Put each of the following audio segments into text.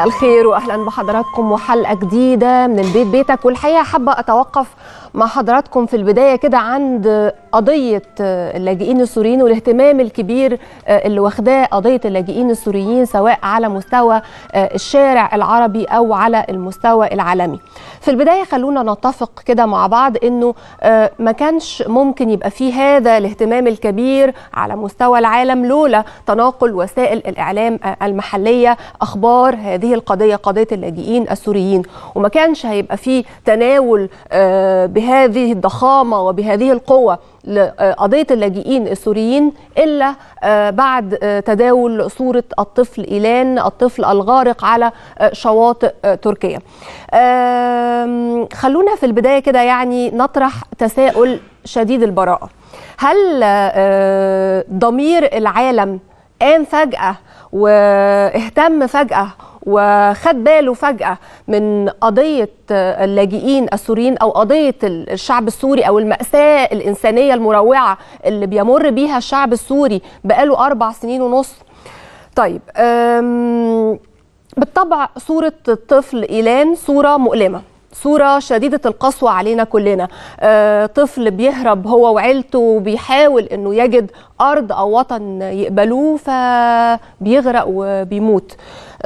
مساء الخير واهلا بحضراتكم وحلقه جديده من البيت بيتك والحقيقه حابه اتوقف مع حضراتكم في البدايه كده عند قضيه اللاجئين السوريين والاهتمام الكبير اللي واخداه قضيه اللاجئين السوريين سواء على مستوى الشارع العربي او على المستوى العالمي. في البدايه خلونا نتفق كده مع بعض انه ما كانش ممكن يبقى فيه هذا الاهتمام الكبير على مستوى العالم لولا تناقل وسائل الاعلام المحليه اخبار هذه القضيه قضيه اللاجئين السوريين وما كانش هيبقى فيه تناول بهذه الضخامه وبهذه القوه لقضيه اللاجئين السوريين الا بعد تداول صوره الطفل ايلان الطفل الغارق على شواطئ تركيا. خلونا في البدايه كده يعني نطرح تساؤل شديد البراءه. هل ضمير العالم قام فجاه واهتم فجاه وخد باله فجأة من قضية اللاجئين السوريين أو قضية الشعب السوري أو المأساة الإنسانية المروعة اللي بيمر بيها الشعب السوري بقاله أربع سنين ونص طيب بالطبع صورة الطفل إيلان صورة مؤلمة صورة شديدة القسوة علينا كلنا آه، طفل بيهرب هو وعيلته وبيحاول انه يجد ارض او وطن يقبلوه فبيغرق وبيموت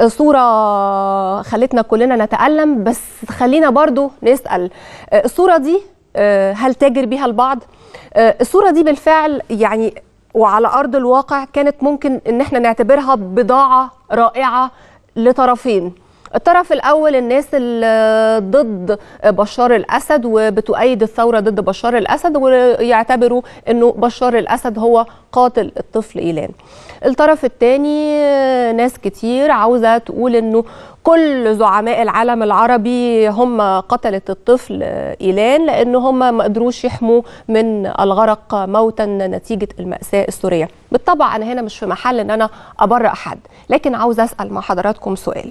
صورة خلتنا كلنا نتألم بس خلينا برضو نسأل آه، الصورة دي آه، هل تاجر بيها البعض الصورة دي بالفعل يعني وعلى أرض الواقع كانت ممكن ان احنا نعتبرها بضاعة رائعة لطرفين الطرف الاول الناس اللي ضد بشار الاسد وبتؤيد الثوره ضد بشار الاسد ويعتبروا انه بشار الاسد هو قاتل الطفل ايلان الطرف الثاني ناس كتير عاوزه تقول انه كل زعماء العالم العربي هم قتلة الطفل إيلان لأن هم ما قدروش يحموه من الغرق موتا نتيجة المأساة السورية بالطبع أنا هنا مش في محل أن أنا أبرأ حد لكن عاوز أسأل مع حضراتكم سؤال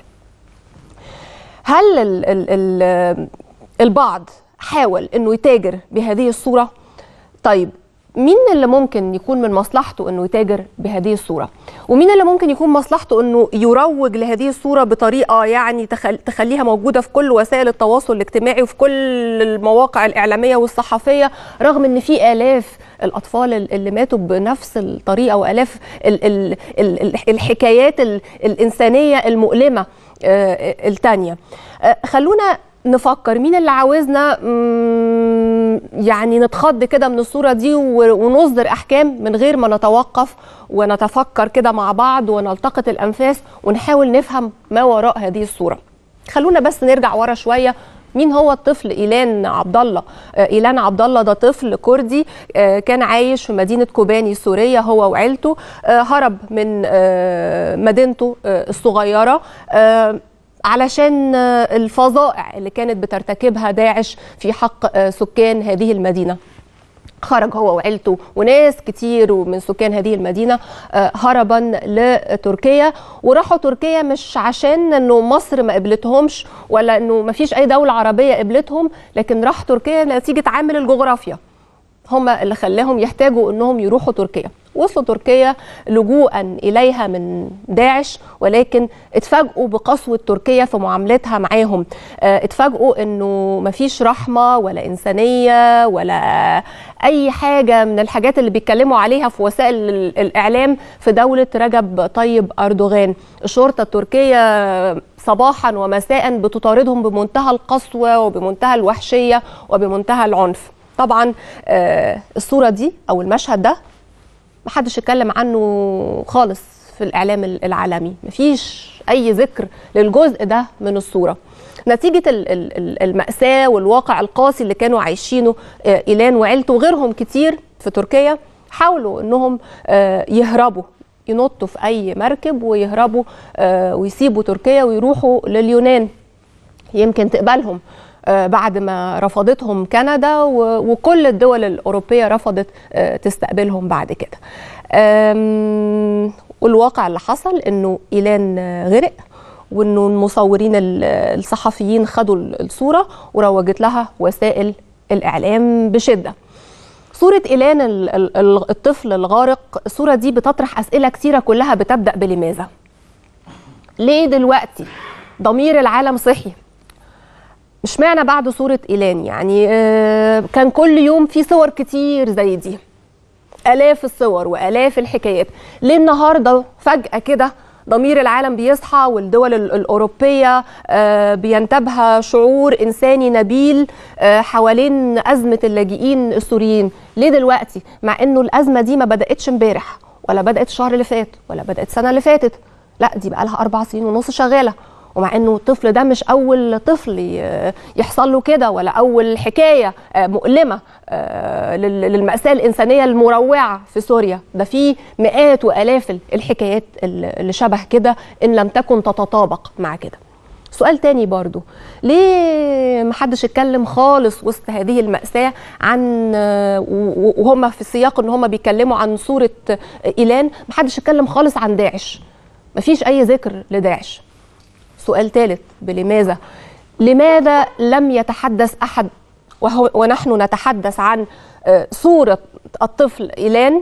هل ال ال ال البعض حاول انه يتاجر بهذه الصوره طيب مين اللي ممكن يكون من مصلحته انه يتاجر بهذه الصوره ومين اللي ممكن يكون مصلحته انه يروج لهذه الصوره بطريقه يعني تخل... تخليها موجوده في كل وسائل التواصل الاجتماعي وفي كل المواقع الاعلاميه والصحفيه رغم ان في الاف الاطفال اللي ماتوا بنفس الطريقه والاف ال... ال... ال... الحكايات الانسانيه المؤلمه الثانيه خلونا نفكر مين اللي عاوزنا يعني نتخض كده من الصوره دي ونصدر احكام من غير ما نتوقف ونتفكر كده مع بعض ونلتقط الانفاس ونحاول نفهم ما وراء هذه الصوره خلونا بس نرجع ورا شويه مين هو الطفل ايلان عبد الله ايلان عبد الله ده طفل كردي كان عايش في مدينه كوباني سوريا هو وعيلته هرب من مدينته الصغيره علشان الفظائع اللي كانت بترتكبها داعش في حق سكان هذه المدينه خرج هو وعيلته وناس كتير من سكان هذه المدينه هربا لتركيا وراحوا تركيا مش عشان انه مصر ما قبلتهمش ولا انه ما فيش اي دوله عربيه قبلتهم لكن راح تركيا نتيجه عامل الجغرافيا هم اللي خلاهم يحتاجوا انهم يروحوا تركيا وصلوا تركيا لجوءا اليها من داعش ولكن اتفاجئوا بقسوه تركيا في معاملتها معاهم اتفاجئوا انه مفيش رحمه ولا انسانيه ولا اي حاجه من الحاجات اللي بيتكلموا عليها في وسائل الاعلام في دوله رجب طيب اردوغان الشرطه التركيه صباحا ومساء بتطاردهم بمنتهى القسوه وبمنتهى الوحشيه وبمنتهى العنف طبعا الصوره دي او المشهد ده محدش اتكلم عنه خالص في الاعلام العالمي مفيش اي ذكر للجزء ده من الصوره نتيجه الماساه والواقع القاسي اللي كانوا عايشينه ايلان وعيلته وغيرهم كتير في تركيا حاولوا انهم يهربوا ينطوا في اي مركب ويهربوا ويسيبوا تركيا ويروحوا لليونان يمكن تقبلهم بعد ما رفضتهم كندا وكل الدول الأوروبية رفضت تستقبلهم بعد كده والواقع اللي حصل انه ايلان غرق وانه المصورين الصحفيين خدوا الصوره وروجت لها وسائل الاعلام بشده صورة إيلان الطفل الغارق الصورة دي بتطرح أسئلة كثيرة كلها بتبدأ بلماذا ليه دلوقتي ضمير العالم صحي مش معنى بعد صورة إيلان يعني آه، كان كل يوم في صور كتير زي دي آلاف الصور وآلاف الحكايات ليه النهاردة فجأة كده ضمير العالم بيصحى والدول ال- الأوروبية آه، بينتابها شعور إنساني نبيل آه، حوالين أزمة اللاجئين السوريين ليه دلوقتي مع إنه الأزمة دي ما بدأتش امبارح ولا بدأت الشهر اللي فات ولا بدأت السنة اللي فاتت لا دي بقى لها أربع سنين ونص شغالة ومع انه الطفل ده مش اول طفل ي- يحصل له كده ولا اول حكايه آه، مؤلمه آه، لل- للماساه الانسانيه المروعه في سوريا ده في مئات والاف ال- الحكايات ال- اللي شبه كده ان لم تكن تتطابق مع كده سؤال تاني برضو ليه محدش اتكلم خالص وسط هذه المأساة عن آه، و- وهم في سياق ان هم بيتكلموا عن صورة آه، إيلان محدش اتكلم خالص عن داعش مفيش أي ذكر لداعش سؤال ثالث بلماذا لماذا لم يتحدث احد وهو ونحن نتحدث عن آه، صوره الطفل ايلان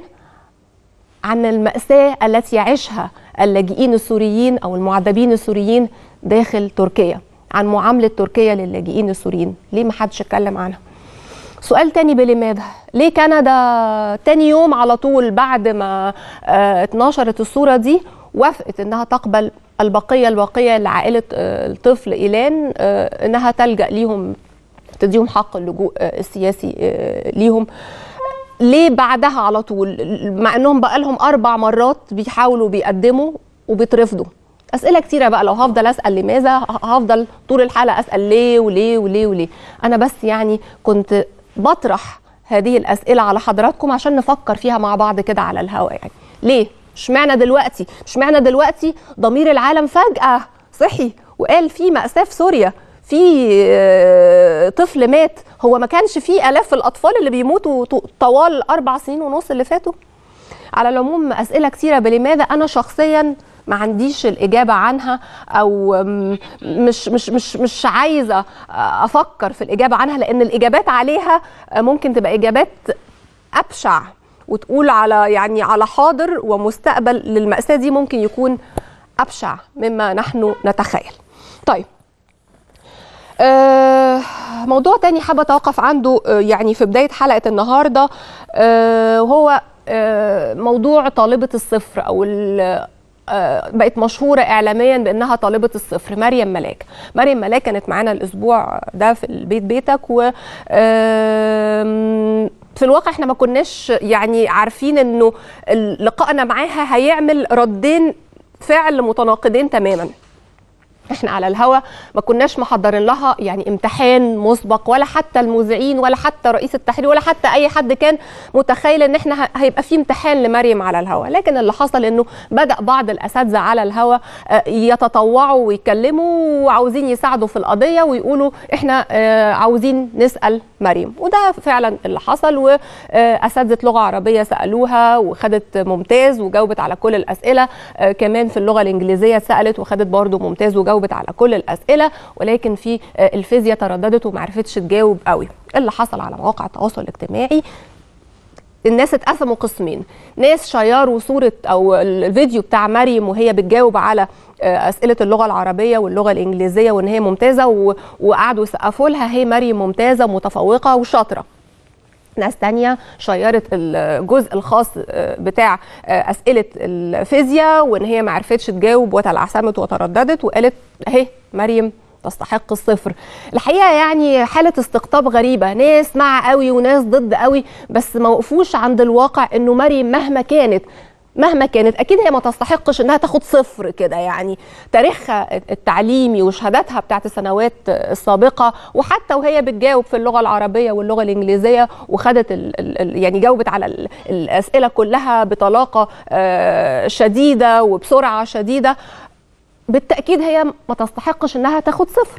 عن المأساة التي يعيشها اللاجئين السوريين أو المعذبين السوريين داخل تركيا عن معاملة تركيا للاجئين السوريين ليه ما حدش اتكلم عنها سؤال تاني بلماذا ليه كندا تاني يوم على طول بعد ما آه، اتنشرت الصورة دي وافقت انها تقبل البقية الباقية لعائلة آه، الطفل إيلان آه، انها تلجأ ليهم تديهم حق اللجوء آه، السياسي آه، ليهم ليه بعدها على طول مع انهم بقالهم اربع مرات بيحاولوا بيقدموا وبيترفضوا اسئله كتيره بقى لو هفضل اسال لماذا هفضل طول الحلقه اسال ليه وليه وليه وليه انا بس يعني كنت بطرح هذه الاسئله على حضراتكم عشان نفكر فيها مع بعض كده على الهواء يعني ليه اشمعنى دلوقتي اشمعنى دلوقتي ضمير العالم فجاه صحي وقال في ماساه في سوريا في آه، طفل مات هو ما كانش في الاف الاطفال اللي بيموتوا ط- طوال الاربع سنين ونص اللي فاتوا على العموم اسئله كثيره بلماذا انا شخصيا ما عنديش الاجابه عنها او م- مش مش مش مش عايزه افكر في الاجابه عنها لان الاجابات عليها ممكن تبقى اجابات ابشع وتقول على يعني على حاضر ومستقبل للمأساة دي ممكن يكون أبشع مما نحن نتخيل طيب آه، موضوع تاني حابة أتوقف عنده آه، يعني في بداية حلقة النهاردة آه، وهو آه، موضوع طالبة الصفر أو ال- آه، بقت مشهورة إعلاميا بأنها طالبة الصفر مريم ملاك مريم ملاك كانت معانا الأسبوع ده في البيت بيتك و آم، في الواقع احنا ما كناش يعني عارفين انه لقائنا معاها هيعمل ردين فعل متناقضين تماما احنا على الهوا ما كناش محضرين لها يعني امتحان مسبق ولا حتى المذيعين ولا حتى رئيس التحرير ولا حتى اي حد كان متخيل ان احنا ه- هيبقى في امتحان لمريم على الهوا لكن اللي حصل انه بدا بعض الاساتذه على الهوا آه، يتطوعوا ويتكلموا وعاوزين يساعدوا في القضيه ويقولوا احنا آه، عاوزين نسال مريم وده فعلا اللي حصل واساتذه لغه عربيه سالوها وخدت ممتاز وجاوبت على كل الاسئله آه، كمان في اللغه الانجليزيه سالت وخدت برضو ممتاز وجاوبت على كل الاسئله ولكن في آه، الفيزياء ترددت وما عرفتش تجاوب قوي اللي حصل على مواقع التواصل الاجتماعي الناس اتقسموا قسمين ناس شيروا صورة أو الفيديو بتاع مريم وهي بتجاوب على آه، أسئلة اللغة العربية واللغة الإنجليزية وإن هي ممتازة و- وقعدوا يسقفوا لها هي مريم ممتازة متفوقة وشاطرة ناس تانية شيرت الجزء الخاص آه، بتاع آه، أسئلة الفيزياء وإن هي ما عرفتش تجاوب وتلعثمت وترددت وقالت أهي مريم تستحق الصفر الحقيقه يعني حاله استقطاب غريبه ناس مع قوي وناس ضد قوي بس ما وقفوش عند الواقع انه مريم مهما كانت مهما كانت اكيد هي ما تستحقش انها تاخد صفر كده يعني تاريخها التعليمي وشهاداتها بتاعت السنوات السابقه وحتى وهي بتجاوب في اللغه العربيه واللغه الانجليزيه وخدت ال ال يعني جاوبت على ال الاسئله كلها بطلاقه آه، شديده وبسرعه شديده بالتاكيد هي ما تستحقش انها تاخد صفر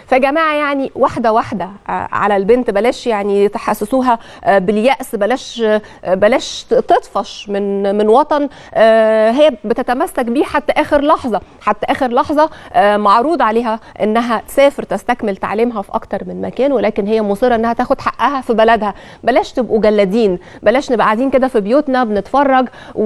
فيا جماعه يعني واحده واحده على البنت بلاش يعني تحسسوها بالياس بلاش بلاش تطفش من من وطن هي بتتمسك بيه حتى اخر لحظه حتى اخر لحظه معروض عليها انها تسافر تستكمل تعليمها في اكتر من مكان ولكن هي مصره انها تاخد حقها في بلدها بلاش تبقوا جلادين بلاش نبقى قاعدين كده في بيوتنا بنتفرج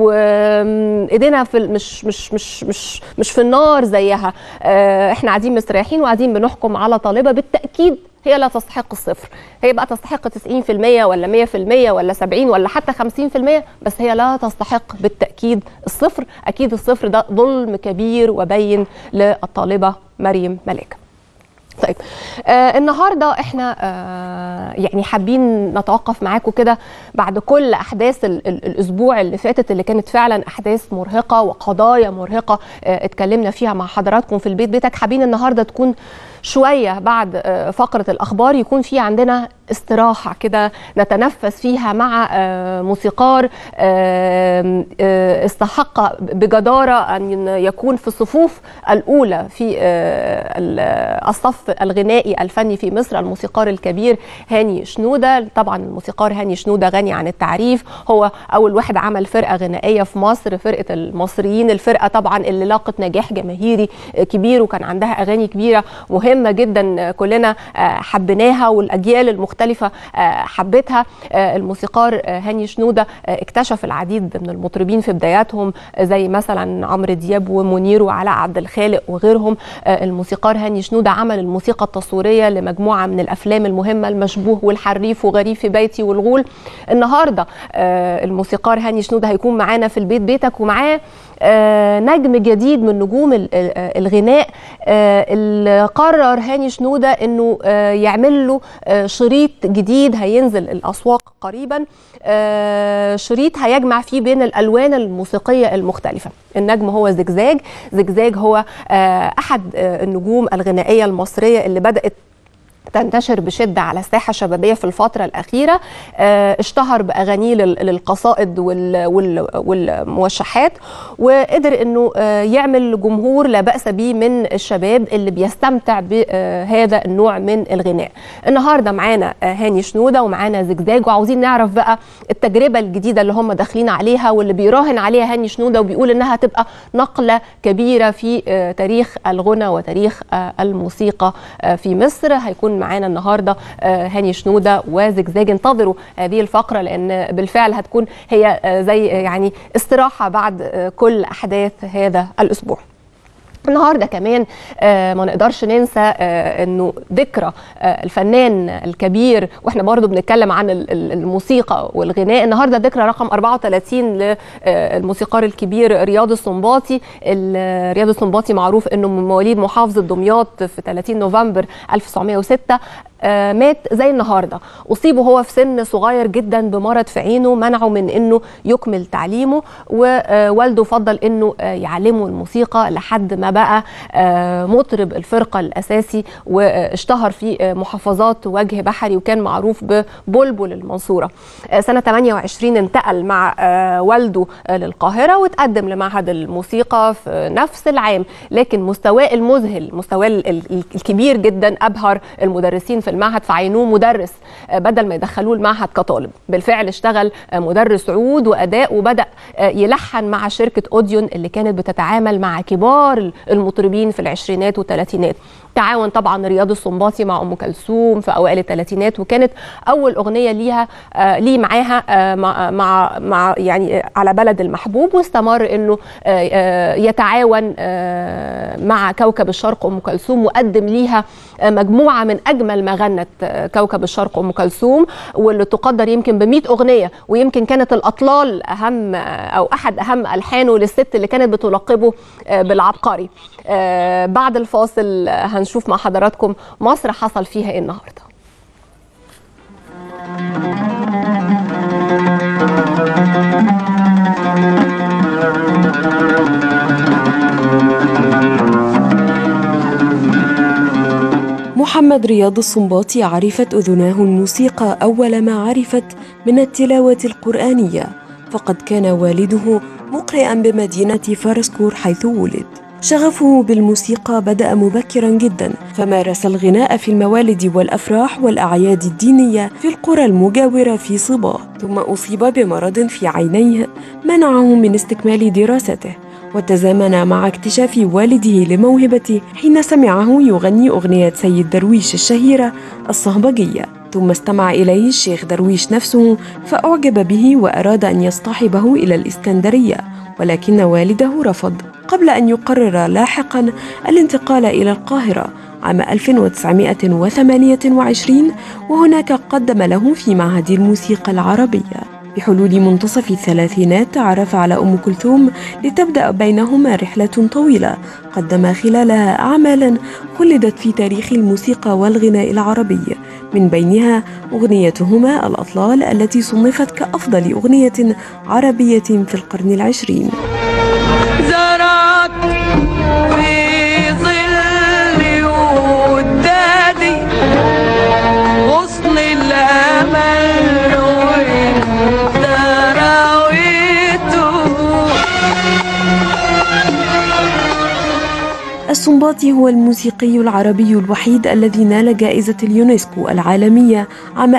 وايدينا في مش مش مش مش مش في النار زيها احنا قاعدين مستريحين وقاعدين بنحكم على طالبه بالتاكيد هي لا تستحق الصفر هي بقى تستحق 90% ولا 100% ولا 70 ولا حتى 50% بس هي لا تستحق بالتأكيد الصفر أكيد الصفر ده ظلم كبير وبين للطالبة مريم ملاك طيب آه النهارده احنا آه يعني حابين نتوقف معاكم كده بعد كل احداث ال ال الاسبوع اللي فاتت اللي كانت فعلا احداث مرهقه وقضايا مرهقه آه اتكلمنا فيها مع حضراتكم في البيت بيتك حابين النهارده تكون شويه بعد آه فقره الاخبار يكون في عندنا استراحه كده نتنفس فيها مع آه موسيقار آه آه استحق بجداره ان يكون في الصفوف الاولى في آه الصف الغنائي الفني في مصر الموسيقار الكبير هاني شنوده طبعا الموسيقار هاني شنوده غني عن التعريف هو اول واحد عمل فرقه غنائيه في مصر فرقه المصريين الفرقه طبعا اللي لاقت نجاح جماهيري كبير وكان عندها اغاني كبيره مهمه جدا كلنا حبيناها والاجيال المختلفه حبتها الموسيقار هاني شنوده اكتشف العديد من المطربين في بداياتهم زي مثلا عمرو دياب ومنير وعلاء عبد الخالق وغيرهم الموسيقار هاني شنوده عمل الموسيقى التصويريه لمجموعه من الافلام المهمه المشبوه والحريف وغريب في بيتي والغول النهارده الموسيقار هاني شنوده هيكون معانا في البيت بيتك ومعاه نجم جديد من نجوم الغناء اللي قرر هاني شنوده انه يعمل له شريط جديد هينزل الاسواق قريبا شريط هيجمع فيه بين الالوان الموسيقيه المختلفه النجم هو زجزاج زجزاج هو احد النجوم الغنائيه المصريه اللي بدات تنتشر بشده على الساحه الشبابيه في الفتره الاخيره اشتهر باغانيه للقصائد والموشحات وقدر انه يعمل جمهور لا باس به من الشباب اللي بيستمتع بهذا النوع من الغناء النهارده معانا هاني شنوده ومعانا زجزاج وعاوزين نعرف بقى التجربه الجديده اللي هم داخلين عليها واللي بيراهن عليها هاني شنوده وبيقول انها تبقى نقله كبيره في تاريخ الغنى وتاريخ الموسيقى في مصر هيكون معانا النهارده هاني شنوده وزجزاج انتظروا هذه الفقره لان بالفعل هتكون هي زي يعني استراحه بعد كل احداث هذا الاسبوع. النهارده كمان آه ما نقدرش ننسى آه انه ذكرى آه الفنان الكبير واحنا برضو بنتكلم عن الموسيقى والغناء النهارده ذكرى رقم 34 للموسيقار الكبير رياض السنباطي رياض السنباطي معروف انه من مواليد محافظه دمياط في 30 نوفمبر 1906 مات زي النهارده اصيب وهو في سن صغير جدا بمرض في عينه منعه من انه يكمل تعليمه ووالده فضل انه يعلمه الموسيقى لحد ما بقى مطرب الفرقه الاساسي واشتهر في محافظات وجه بحري وكان معروف ببلبل المنصوره سنه 28 انتقل مع والده للقاهره وتقدم لمعهد الموسيقى في نفس العام لكن مستواه المذهل مستواه الكبير جدا ابهر المدرسين في المعهد فعينوه مدرس بدل ما يدخلوه المعهد كطالب بالفعل اشتغل مدرس عود واداء وبدا يلحن مع شركه اوديون اللي كانت بتتعامل مع كبار المطربين في العشرينات والثلاثينات تعاون طبعا رياض السنباطي مع ام كلثوم في اوائل الثلاثينات وكانت اول اغنيه ليها آه ليه معاها آه مع مع مع يعني على بلد المحبوب واستمر انه آه يتعاون مع كوكب الشرق ام كلثوم وقدم ليها مجموعه من اجمل ما غنت كوكب الشرق ام كلثوم واللي تقدر يمكن ب 100 اغنيه ويمكن كانت الاطلال اهم او احد اهم الحانه للست اللي كانت بتلقبه بالعبقري بعد الفاصل هنشوف مع حضراتكم مصر حصل فيها ايه النهارده محمد رياض السنباطي عرفت أذناه الموسيقى أول ما عرفت من التلاوة القرآنية فقد كان والده مقرئا بمدينة فارسكور حيث ولد شغفه بالموسيقى بدأ مبكرا جدا فمارس الغناء في الموالد والأفراح والأعياد الدينية في القرى المجاورة في صبا ثم أصيب بمرض في عينيه منعه من استكمال دراسته وتزامن مع اكتشاف والده لموهبته حين سمعه يغني أغنية سيد درويش الشهيرة الصهبجية ثم استمع إليه الشيخ درويش نفسه فأعجب به وأراد أن يصطحبه إلى الإسكندرية ولكن والده رفض قبل أن يقرر لاحقا الانتقال إلى القاهرة عام 1928 وهناك قدم له في معهد الموسيقى العربية بحلول منتصف الثلاثينات تعرف على أم كلثوم لتبدأ بينهما رحلة طويلة قدم خلالها أعمالا خلدت في تاريخ الموسيقى والغناء العربي من بينها أغنيتهما الأطلال التي صنفت كأفضل أغنية عربية في القرن العشرين زرعت في ظل ودادي غصن الأمل وانت راويته السنباطي هو الموسيقي العربي الوحيد الذي نال جائزة اليونسكو العالمية عام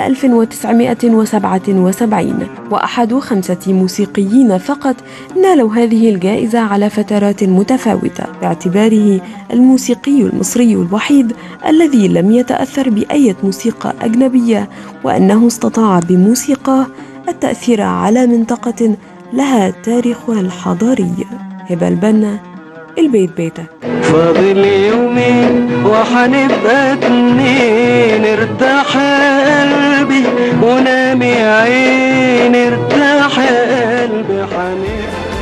1977 وأحد خمسة موسيقيين فقط نالوا هذه الجائزة على فترات متفاوتة باعتباره الموسيقي المصري الوحيد الذي لم يتأثر بأية موسيقى أجنبية وأنه استطاع بموسيقاه التأثير على منطقة لها تاريخها الحضاري هبة البنا البيت بيتك فاضل يومين وحنبقى اتنين ارتاح يا قلبي ونامي يا عيني ارتاح يا قلبي حنبقى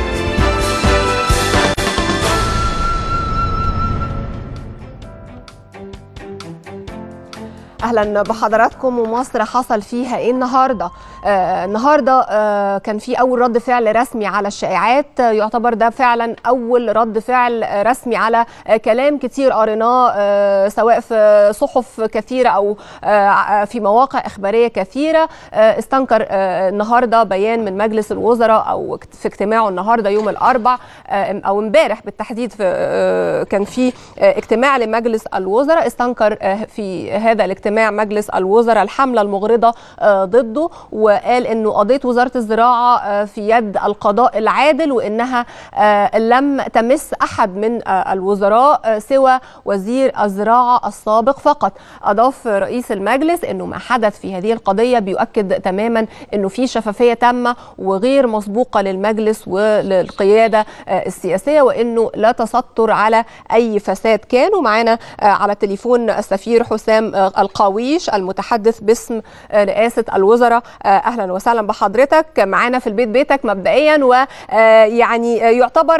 اهلا بحضراتكم ومصر حصل فيها ايه النهارده آه النهارده آه كان في اول رد فعل رسمي على الشائعات آه يعتبر ده فعلا اول رد فعل آه رسمي على آه كلام كتير قريناه آه سواء في صحف كثيره او آه في مواقع اخباريه كثيره آه استنكر آه النهارده بيان من مجلس الوزراء او في اجتماعه النهارده يوم الاربع آه او امبارح بالتحديد في آه كان في آه اجتماع لمجلس الوزراء استنكر آه في هذا الاجتماع اجتماع مجلس الوزراء الحملة المغرضة ضده وقال أنه قضية وزارة الزراعة في يد القضاء العادل وأنها لم تمس أحد من الوزراء سوى وزير الزراعة السابق فقط أضاف رئيس المجلس أنه ما حدث في هذه القضية بيؤكد تماما أنه في شفافية تامة وغير مسبوقة للمجلس وللقيادة السياسية وأنه لا تستر على أي فساد كان ومعانا على التليفون السفير حسام القاويش المتحدث باسم رئاسة الوزراء أهلا وسهلا بحضرتك معانا في البيت بيتك مبدئيا ويعني يعتبر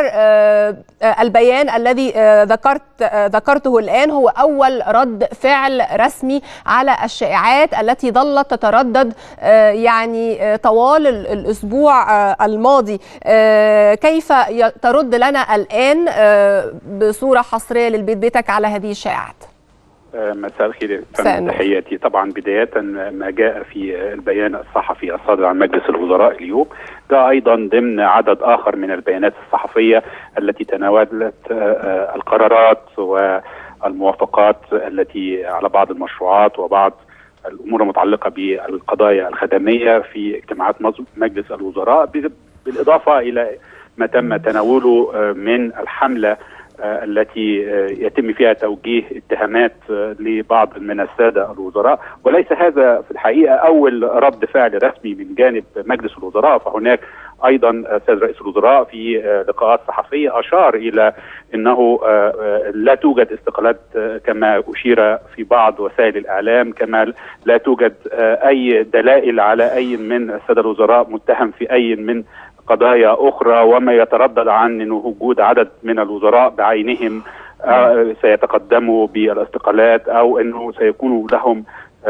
البيان الذي ذكرت ذكرته الآن هو أول رد فعل رسمي على الشائعات التي ظلت تتردد يعني طوال الأسبوع الماضي كيف ترد لنا الآن بصورة حصرية للبيت بيتك على هذه الشائعات؟ مساء الخير تحياتي طبعا بداية ما جاء في البيان الصحفي الصادر عن مجلس الوزراء اليوم ده أيضا ضمن عدد آخر من البيانات الصحفية التي تناولت القرارات والموافقات التي على بعض المشروعات وبعض الأمور المتعلقة بالقضايا الخدمية في اجتماعات مجلس الوزراء بالإضافة إلى ما تم تناوله من الحملة التي يتم فيها توجيه اتهامات لبعض من الساده الوزراء وليس هذا في الحقيقه اول رد فعل رسمي من جانب مجلس الوزراء فهناك ايضا السيد رئيس الوزراء في لقاءات صحفيه اشار الى انه لا توجد استقالات كما اشير في بعض وسائل الاعلام كما لا توجد اي دلائل على اي من الساده الوزراء متهم في اي من قضايا اخرى وما يتردد عن انه وجود عدد من الوزراء بعينهم سيتقدموا بالاستقالات او انه سيكون لهم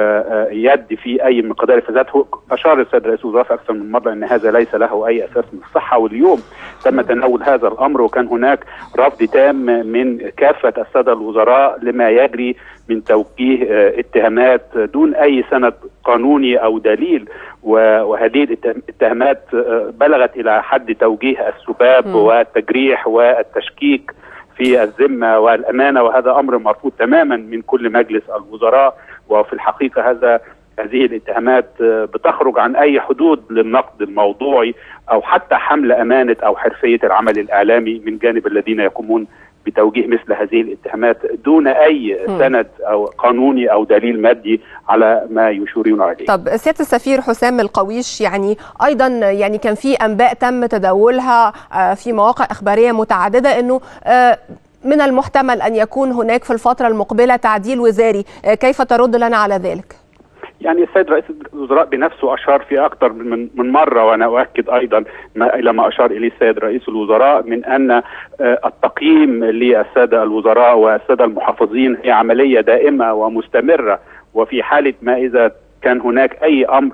يد في اي من قضايا الفساد اشار السيد رئيس الوزراء في اكثر من مره ان هذا ليس له اي اساس من الصحه واليوم تم تناول هذا الامر وكان هناك رفض تام من كافه الساده الوزراء لما يجري من توجيه اتهامات دون اي سند قانوني او دليل وهذه الاتهامات بلغت الى حد توجيه السباب والتجريح والتشكيك في الذمه والامانه وهذا امر مرفوض تماما من كل مجلس الوزراء وفي الحقيقه هذا هذه الاتهامات بتخرج عن اي حدود للنقد الموضوعي او حتى حمل امانه او حرفيه العمل الاعلامي من جانب الذين يقومون بتوجيه مثل هذه الاتهامات دون اي سند او قانوني او دليل مادي على ما يشيرون عليه. طب سياده السفير حسام القويش يعني ايضا يعني كان في انباء تم تداولها في مواقع اخباريه متعدده انه من المحتمل ان يكون هناك في الفتره المقبله تعديل وزاري، كيف ترد لنا على ذلك؟ يعني السيد رئيس الوزراء بنفسه اشار في اكثر من من مره وانا اؤكد ايضا ما الى ما اشار اليه السيد رئيس الوزراء من ان التقييم للساده الوزراء والساده المحافظين هي عمليه دائمه ومستمره وفي حاله ما اذا كان هناك اي امر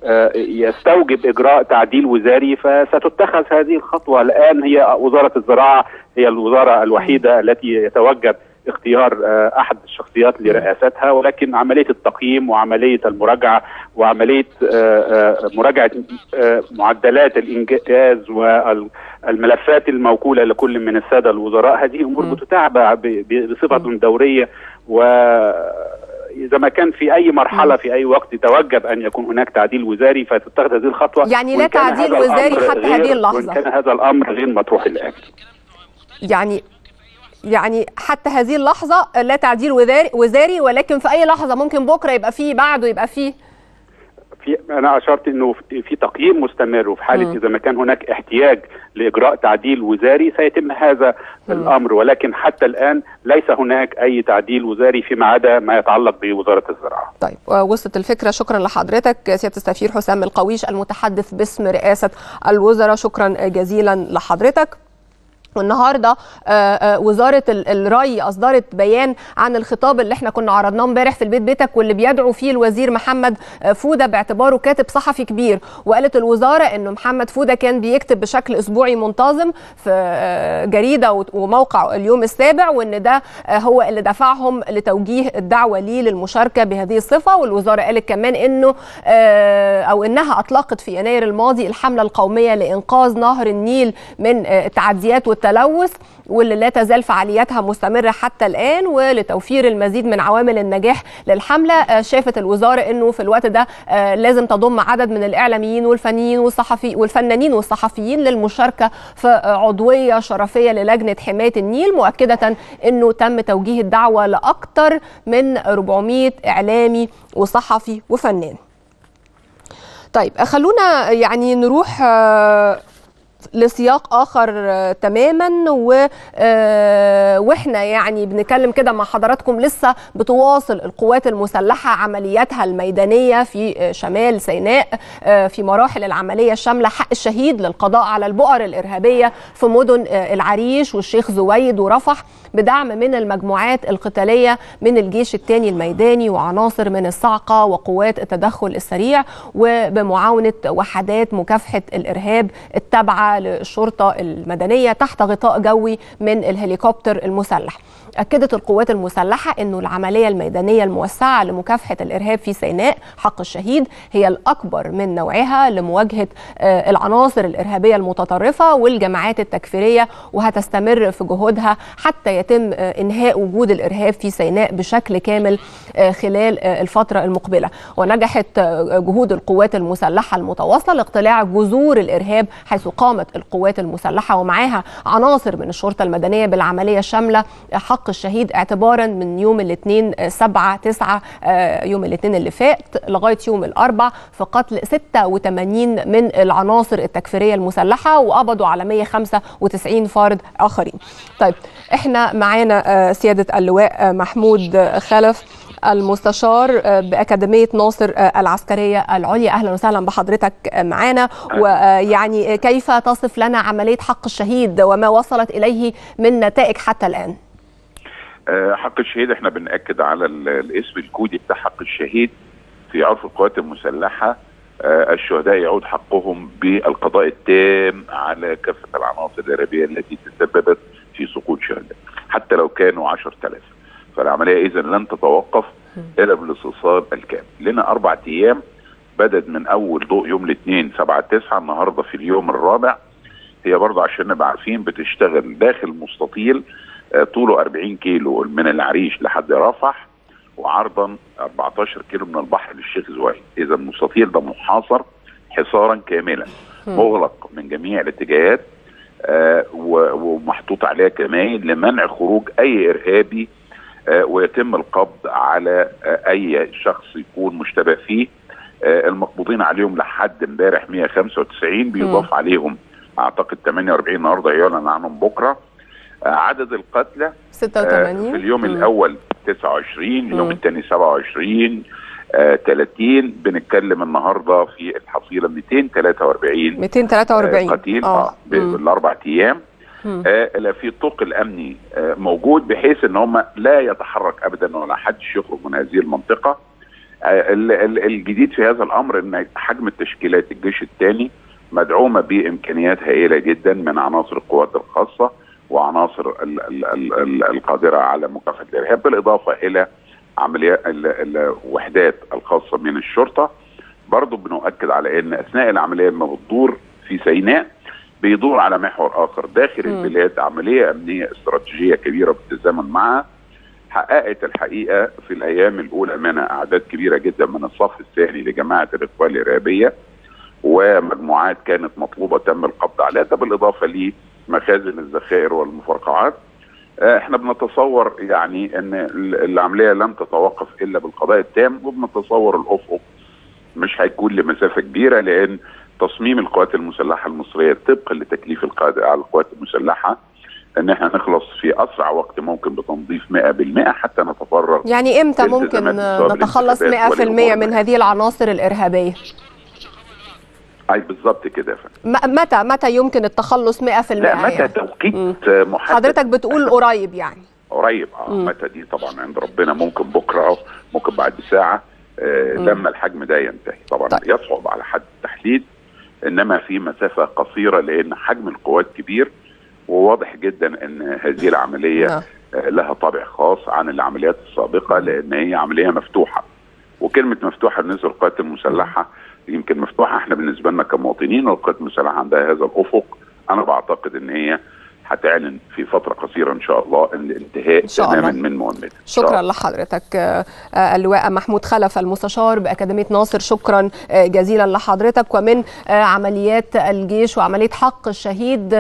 يستوجب اجراء تعديل وزاري فستتخذ هذه الخطوه الان هي وزاره الزراعه هي الوزاره الوحيده التي يتوجب اختيار احد الشخصيات لرئاستها ولكن عمليه التقييم وعمليه المراجعه وعمليه مراجعه معدلات الانجاز والملفات الموكوله لكل من الساده الوزراء هذه امور بتتابع بصفه دوريه و اذا ما كان في اي مرحله في اي وقت يتوجب ان يكون هناك تعديل وزاري فتتخذ هذه الخطوه يعني لا تعديل وزاري حتى هذه اللحظه وان كان هذا الامر غير مطروح الان يعني يعني حتى هذه اللحظه لا تعديل وزاري وزاري ولكن في اي لحظه ممكن بكره يبقى فيه بعده يبقى فيه في انا اشرت انه في تقييم مستمر وفي حاله م. اذا ما كان هناك احتياج لاجراء تعديل وزاري سيتم هذا م. الامر ولكن حتى الان ليس هناك اي تعديل وزاري فيما عدا ما يتعلق بوزاره الزراعه. طيب وصلت الفكره شكرا لحضرتك سياده السفير حسام القويش المتحدث باسم رئاسه الوزراء شكرا جزيلا لحضرتك. والنهارده وزاره الري اصدرت بيان عن الخطاب اللي احنا كنا عرضناه امبارح في البيت بيتك واللي بيدعو فيه الوزير محمد فوده باعتباره كاتب صحفي كبير وقالت الوزاره انه محمد فوده كان بيكتب بشكل اسبوعي منتظم في جريده وموقع اليوم السابع وان ده هو اللي دفعهم لتوجيه الدعوه ليه للمشاركه بهذه الصفه والوزاره قالت كمان انه او انها اطلقت في يناير الماضي الحمله القوميه لانقاذ نهر النيل من التعديات والتلوث واللي لا تزال فعالياتها مستمرة حتى الآن ولتوفير المزيد من عوامل النجاح للحملة شافت الوزارة أنه في الوقت ده لازم تضم عدد من الإعلاميين والفنيين والصحفي والفنانين والصحفيين للمشاركة في عضوية شرفية للجنة حماية النيل مؤكدة أنه تم توجيه الدعوة لأكثر من 400 إعلامي وصحفي وفنان طيب خلونا يعني نروح لسياق اخر تماما و واحنا يعني بنتكلم كده مع حضراتكم لسه بتواصل القوات المسلحه عملياتها الميدانيه في شمال سيناء في مراحل العمليه الشامله حق الشهيد للقضاء على البؤر الارهابيه في مدن العريش والشيخ زويد ورفح بدعم من المجموعات القتاليه من الجيش الثاني الميداني وعناصر من الصاعقه وقوات التدخل السريع وبمعاونه وحدات مكافحه الارهاب التابعه للشرطه المدنيه تحت غطاء جوي من الهليكوبتر المسلح. أكدت القوات المسلحة أنه العملية الميدانية الموسعة لمكافحة الإرهاب في سيناء حق الشهيد هي الأكبر من نوعها لمواجهة العناصر الإرهابية المتطرفة والجماعات التكفيرية وهتستمر في جهودها حتى يتم إنهاء وجود الإرهاب في سيناء بشكل كامل خلال الفترة المقبلة ونجحت جهود القوات المسلحة المتواصلة لاقتلاع جذور الإرهاب حيث قامت القوات المسلحة ومعاها عناصر من الشرطة المدنية بالعملية الشاملة حق الشهيد اعتبارا من يوم الاثنين 7 9 يوم الاثنين اللي فات لغايه يوم الاربع في قتل 86 من العناصر التكفيريه المسلحه وقبضوا على 195 فرد اخرين. طيب احنا معانا سياده اللواء محمود خلف المستشار بأكاديمية ناصر العسكرية العليا أهلا وسهلا بحضرتك معنا ويعني كيف تصف لنا عملية حق الشهيد وما وصلت إليه من نتائج حتى الآن حق الشهيد احنا بنأكد على الاسم الكودي بتاع حق الشهيد في عرف القوات المسلحة الشهداء يعود حقهم بالقضاء التام على كافة العناصر الإرهابية التي تسببت في سقوط شهداء حتى لو كانوا 10000 فالعملية إذا لن تتوقف إلا بالاستئصال الكامل لنا أربع أيام بدت من أول ضوء يوم الاثنين 7 9 النهاردة في اليوم الرابع هي برضه عشان نبقى عارفين بتشتغل داخل مستطيل طوله 40 كيلو من العريش لحد رفح وعرضا 14 كيلو من البحر للشيخ زويد اذا المستطيل ده محاصر حصارا كاملا مغلق من جميع الاتجاهات آه ومحطوط عليها كمائن لمنع خروج اي ارهابي آه ويتم القبض على آه اي شخص يكون مشتبه فيه آه المقبوضين عليهم لحد امبارح 195 بيضاف عليهم اعتقد 48 النهارده يعلن عنهم بكره آه عدد القتلى 86 في اليوم م. الاول 29 اليوم الثاني 27 آه 30 بنتكلم النهارده في الحصيله 243 243 آه قتيل اه بالاربع ايام آه في الطوق الامني آه موجود بحيث ان هم لا يتحرك ابدا ولا حدش يخرج من هذه المنطقه آه الجديد في هذا الامر ان حجم التشكيلات الجيش الثاني مدعومه بامكانيات هائله جدا من عناصر القوات الخاصه وعناصر ال ال ال ال القادره على مكافحه الارهاب بالاضافه الى عمليات الوحدات الخاصه من الشرطه برضه بنؤكد على ان اثناء العمليه لما بتدور في سيناء بيدور على محور اخر داخل م. البلاد عمليه امنيه استراتيجيه كبيره بتتزامن معها حققت الحقيقه في الايام الاولى منها اعداد كبيره جدا من الصف الثاني لجماعه الاخوان الارهابيه ومجموعات كانت مطلوبه تم القبض عليها ده بالاضافه لمخازن الذخائر والمفرقعات احنا بنتصور يعني ان العمليه لم تتوقف الا بالقضاء التام وبنتصور الافق مش هيكون لمسافه كبيره لان تصميم القوات المسلحه المصريه طبقا لتكليف القائد على القوات المسلحه ان احنا نخلص في اسرع وقت ممكن بتنظيف 100% حتى نتفرغ يعني امتى ممكن نتخلص 100% من هذه العناصر الارهابيه؟ اي بالظبط كده متى متى يمكن التخلص 100% لا متى يعني؟ توقيت محدد حضرتك بتقول قريب يعني قريب اه مم. متى دي طبعا عند ربنا ممكن بكره او ممكن بعد ساعه آه لما الحجم ده ينتهي طبعا طيب. يصعب على حد التحديد انما في مسافه قصيره لان حجم القوات كبير وواضح جدا ان هذه العمليه آه. لها طابع خاص عن العمليات السابقه لان هي عمليه مفتوحه وكلمه مفتوحه بالنسبه للقوات المسلحه يمكن مفتوحه احنا بالنسبه لنا كمواطنين والقوات المسلحه عندها هذا الافق انا بعتقد ان هي هتعلن في فتره قصيره ان شاء الله الانتهاء تماما من مهمتها شكرا لحضرتك اللواء محمود خلف المستشار باكاديميه ناصر شكرا جزيلا لحضرتك ومن عمليات الجيش وعمليه حق الشهيد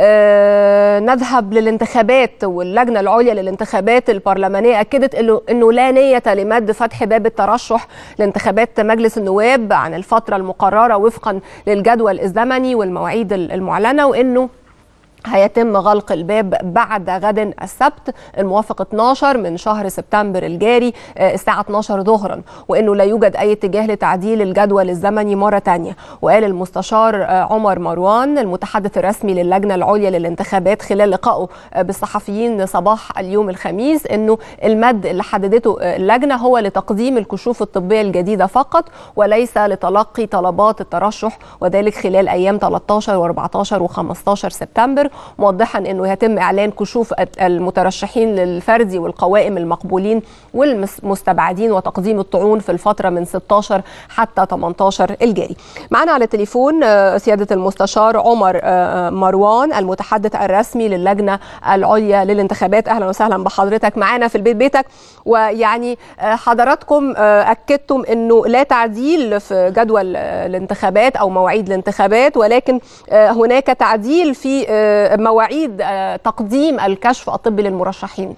نذهب للانتخابات واللجنه العليا للانتخابات البرلمانيه اكدت انه انه لا نيه لمد فتح باب الترشح لانتخابات مجلس النواب عن الفتره المقرره وفقا للجدول الزمني والمواعيد المعلنه وانه هيتم غلق الباب بعد غد السبت الموافق 12 من شهر سبتمبر الجاري الساعة 12 ظهرا وأنه لا يوجد أي اتجاه لتعديل الجدول الزمني مرة تانية وقال المستشار عمر مروان المتحدث الرسمي للجنة العليا للانتخابات خلال لقائه بالصحفيين صباح اليوم الخميس أنه المد اللي حددته اللجنة هو لتقديم الكشوف الطبية الجديدة فقط وليس لتلقي طلبات الترشح وذلك خلال أيام 13 و14 و15 سبتمبر موضحا انه يتم اعلان كشوف المترشحين للفردي والقوائم المقبولين والمستبعدين وتقديم الطعون في الفتره من 16 حتى 18 الجاري. معنا على التليفون سياده المستشار عمر مروان المتحدث الرسمي للجنه العليا للانتخابات اهلا وسهلا بحضرتك معنا في البيت بيتك ويعني حضراتكم اكدتم انه لا تعديل في جدول الانتخابات او مواعيد الانتخابات ولكن هناك تعديل في مواعيد تقديم الكشف الطبي للمرشحين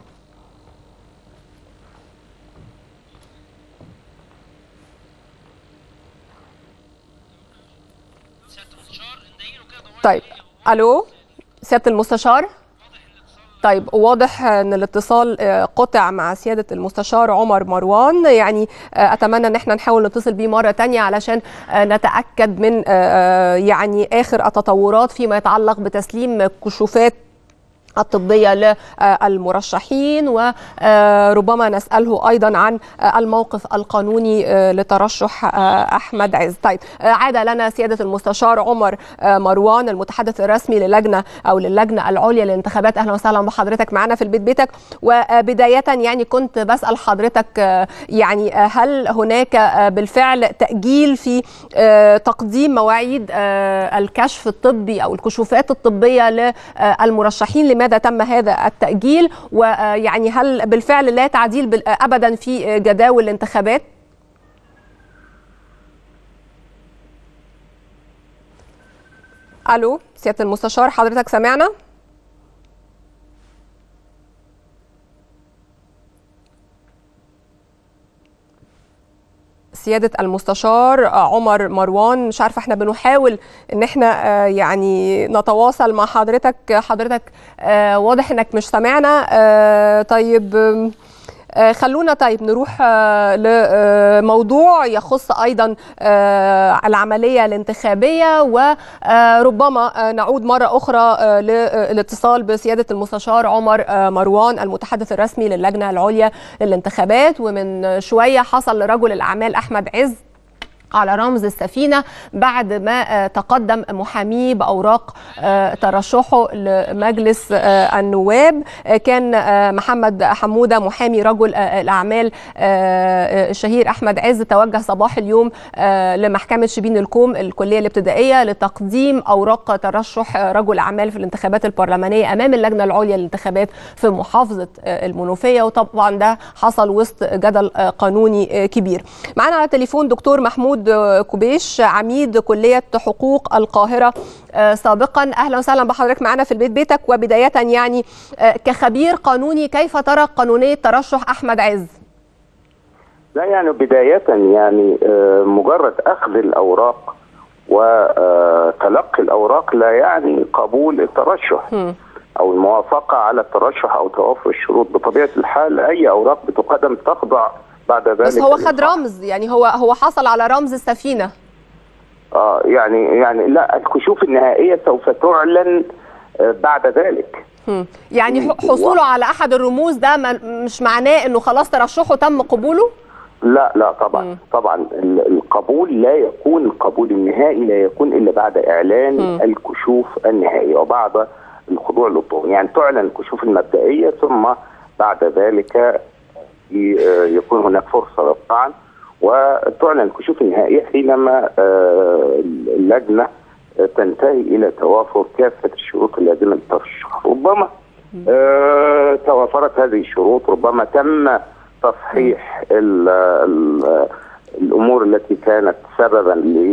طيب الو سياده المستشار طيب واضح ان الاتصال قطع مع سياده المستشار عمر مروان يعني اتمنى ان احنا نحاول نتصل بيه مره تانية علشان نتاكد من يعني اخر التطورات فيما يتعلق بتسليم كشوفات الطبية للمرشحين وربما نسأله أيضا عن الموقف القانوني لترشح أحمد عز طيب عاد لنا سيادة المستشار عمر مروان المتحدث الرسمي للجنة أو للجنة العليا للانتخابات أهلا وسهلا بحضرتك معنا في البيت بيتك وبداية يعني كنت بسأل حضرتك يعني هل هناك بالفعل تأجيل في تقديم مواعيد الكشف الطبي أو الكشوفات الطبية للمرشحين لماذا لماذا تم هذا التاجيل ويعني هل بالفعل لا تعديل ابدا في جداول الانتخابات الو سياده المستشار حضرتك سمعنا سياده المستشار عمر مروان مش عارفه احنا بنحاول ان احنا يعني نتواصل مع حضرتك حضرتك واضح انك مش سامعنا طيب خلونا طيب نروح لموضوع يخص ايضا العمليه الانتخابيه وربما نعود مره اخرى للاتصال بسياده المستشار عمر مروان المتحدث الرسمي للجنه العليا للانتخابات ومن شويه حصل لرجل الاعمال احمد عز على رمز السفينة بعد ما تقدم محاميه بأوراق ترشحه لمجلس النواب كان محمد حمودة محامي رجل الأعمال الشهير أحمد عز توجه صباح اليوم لمحكمة شبين الكوم الكلية الابتدائية لتقديم أوراق ترشح رجل أعمال في الانتخابات البرلمانية أمام اللجنة العليا للانتخابات في محافظة المنوفية وطبعا ده حصل وسط جدل قانوني كبير معنا على تليفون دكتور محمود محمود كوبيش عميد كلية حقوق القاهرة سابقا أهلا وسهلا بحضرتك معنا في البيت بيتك وبداية يعني كخبير قانوني كيف ترى قانونية ترشح أحمد عز؟ لا يعني بداية يعني مجرد أخذ الأوراق وتلقي الأوراق لا يعني قبول الترشح م. او الموافقه على الترشح او توفر الشروط بطبيعه الحال اي اوراق بتقدم تخضع بعد ذلك بس هو خد رمز يعني هو هو حصل على رمز السفينه اه يعني يعني لا الكشوف النهائيه سوف تعلن بعد ذلك يعني حصوله على احد الرموز ده مش معناه انه خلاص ترشحه تم قبوله لا لا طبعا م. طبعا القبول لا يكون القبول النهائي لا يكون الا بعد اعلان م. الكشوف النهائيه وبعد الخضوع للطعون يعني تعلن الكشوف المبدئيه ثم بعد ذلك يكون هناك فرصه للطعن وتعلن الكشوف النهائيه حينما اللجنه تنتهي الى توافر كافه الشروط اللازمه للترشح ربما توافرت هذه الشروط ربما تم تصحيح ال ال الامور التي كانت سببا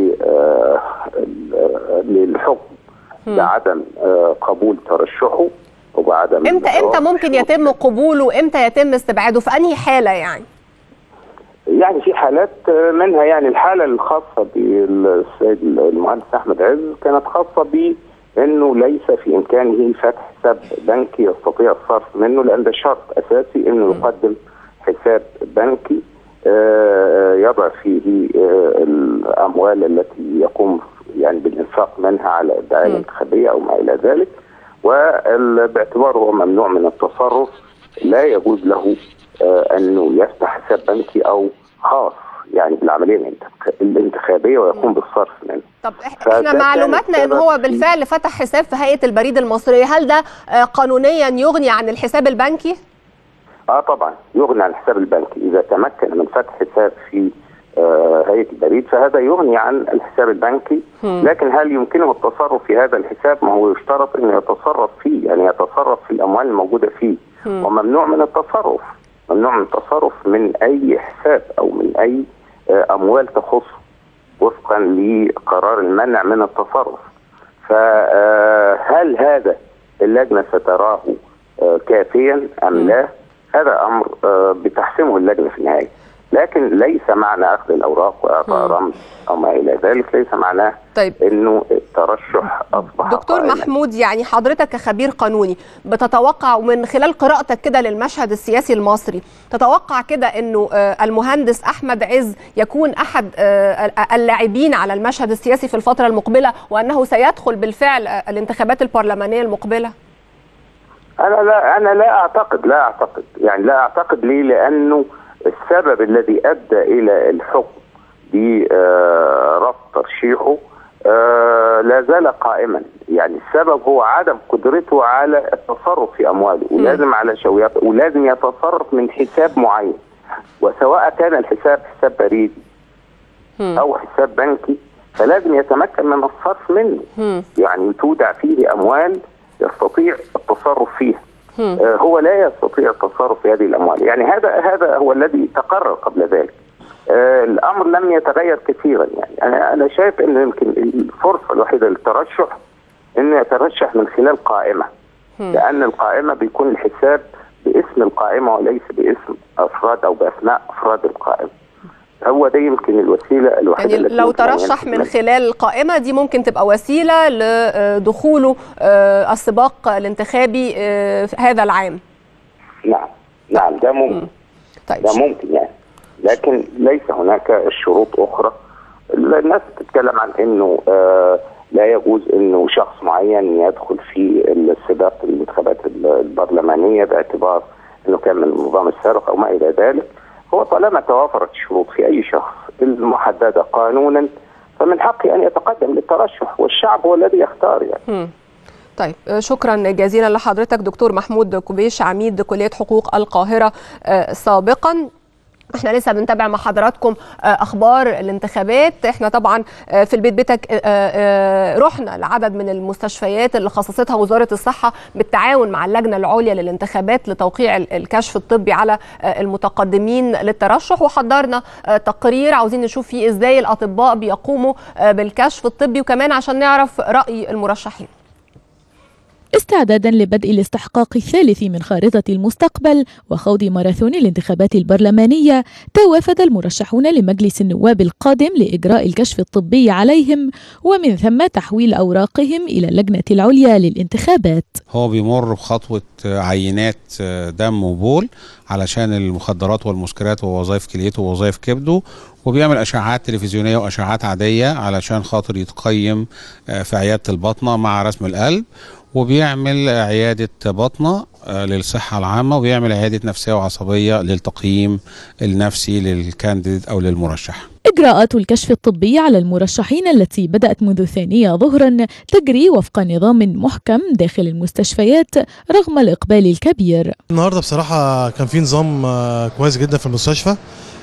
للحكم بعدم قبول ترشحه وبعدم امتى امتى ممكن يتم قبوله امتى يتم استبعاده في انهي حاله يعني يعني في حالات منها يعني الحاله الخاصه بالسيد المهندس احمد عز كانت خاصه ب انه ليس في امكانه فتح حساب بنكي يستطيع الصرف منه لان ده شرط اساسي انه يقدم حساب بنكي يضع فيه الاموال التي يقوم يعني بالانفاق منها على الدعايه الانتخابيه او ما الى ذلك وباعتباره هو ممنوع من التصرف لا يجوز له انه يفتح حساب بنكي او خاص يعني بالعمليه الانتخابيه ويقوم بالصرف منه. طب احنا معلوماتنا ان هو بالفعل فتح حساب في هيئه البريد المصريه، هل ده قانونيا يغني عن الحساب البنكي؟ اه طبعا يغني عن الحساب البنكي، اذا تمكن من فتح حساب في آه هيئه البريد فهذا يغني عن الحساب البنكي م. لكن هل يمكنه التصرف في هذا الحساب ما هو يشترط انه يتصرف فيه يعني يتصرف في الاموال الموجوده فيه م. وممنوع من التصرف ممنوع من التصرف من اي حساب او من اي آه اموال تخصه وفقا لقرار المنع من التصرف فهل هذا اللجنه ستراه آه كافيا ام م. لا هذا امر بتحسمه اللجنه في النهايه لكن ليس معنى اخذ الاوراق واعطاء رمز او ما الى ذلك ليس معناه طيب. انه الترشح اصبح دكتور قائماً. محمود يعني حضرتك كخبير قانوني بتتوقع ومن خلال قراءتك كده للمشهد السياسي المصري تتوقع كده انه المهندس احمد عز يكون احد اللاعبين على المشهد السياسي في الفتره المقبله وانه سيدخل بالفعل الانتخابات البرلمانيه المقبله انا لا انا لا اعتقد لا اعتقد يعني لا اعتقد ليه لانه السبب الذي ادى الى الحكم برفض ترشيحه لا زال قائما يعني السبب هو عدم قدرته على التصرف في امواله ولازم على شويات ولازم يتصرف من حساب معين وسواء كان الحساب حساب بريدي او حساب بنكي فلازم يتمكن من الصرف منه يعني تودع فيه اموال يستطيع التصرف فيها آه هو لا يستطيع التصرف في هذه الاموال يعني هذا هذا هو الذي تقرر قبل ذلك آه الامر لم يتغير كثيرا يعني انا انا شايف ان يمكن الفرصه الوحيده للترشح انه يترشح من خلال قائمه لان القائمه بيكون الحساب باسم القائمه وليس باسم افراد او باسماء افراد القائمه هو ده يمكن الوسيله الوحيده يعني لو ترشح من خلال القائمه دي ممكن تبقى وسيله لدخوله السباق الانتخابي هذا العام نعم نعم ده ممكن طيب. ده ممكن يعني لكن ليس هناك شروط اخرى الناس بتتكلم عن انه آه لا يجوز انه شخص معين يدخل في السباق الانتخابات البرلمانيه باعتبار انه كان من النظام السابق او ما الى ذلك هو طالما توافرت الشروط في اي شخص المحدده قانونا فمن حقه ان يتقدم للترشح والشعب هو الذي يختار يعني. م. طيب شكرا جزيلا لحضرتك دكتور محمود كوبيش عميد كليه حقوق القاهره سابقا احنا لسه بنتابع مع حضراتكم اخبار الانتخابات احنا طبعا في البيت بيتك رحنا لعدد من المستشفيات اللي خصصتها وزاره الصحه بالتعاون مع اللجنه العليا للانتخابات لتوقيع الكشف الطبي على المتقدمين للترشح وحضرنا تقرير عاوزين نشوف فيه ازاي الاطباء بيقوموا بالكشف الطبي وكمان عشان نعرف راي المرشحين استعدادا لبدء الاستحقاق الثالث من خارطة المستقبل وخوض ماراثون الانتخابات البرلمانية توافد المرشحون لمجلس النواب القادم لإجراء الكشف الطبي عليهم ومن ثم تحويل أوراقهم إلى اللجنة العليا للانتخابات هو بيمر بخطوة عينات دم وبول علشان المخدرات والمسكرات ووظائف كليته ووظائف كبده وبيعمل اشعاعات تلفزيونيه واشعاعات عاديه علشان خاطر يتقيم في عياده البطنه مع رسم القلب وبيعمل عيادة بطنة للصحة العامة وبيعمل عيادة نفسية وعصبية للتقييم النفسي للكانديد أو للمرشح إجراءات الكشف الطبي على المرشحين التي بدأت منذ الثانية ظهرا تجري وفق نظام محكم داخل المستشفيات رغم الإقبال الكبير النهاردة بصراحة كان في نظام كويس جدا في المستشفى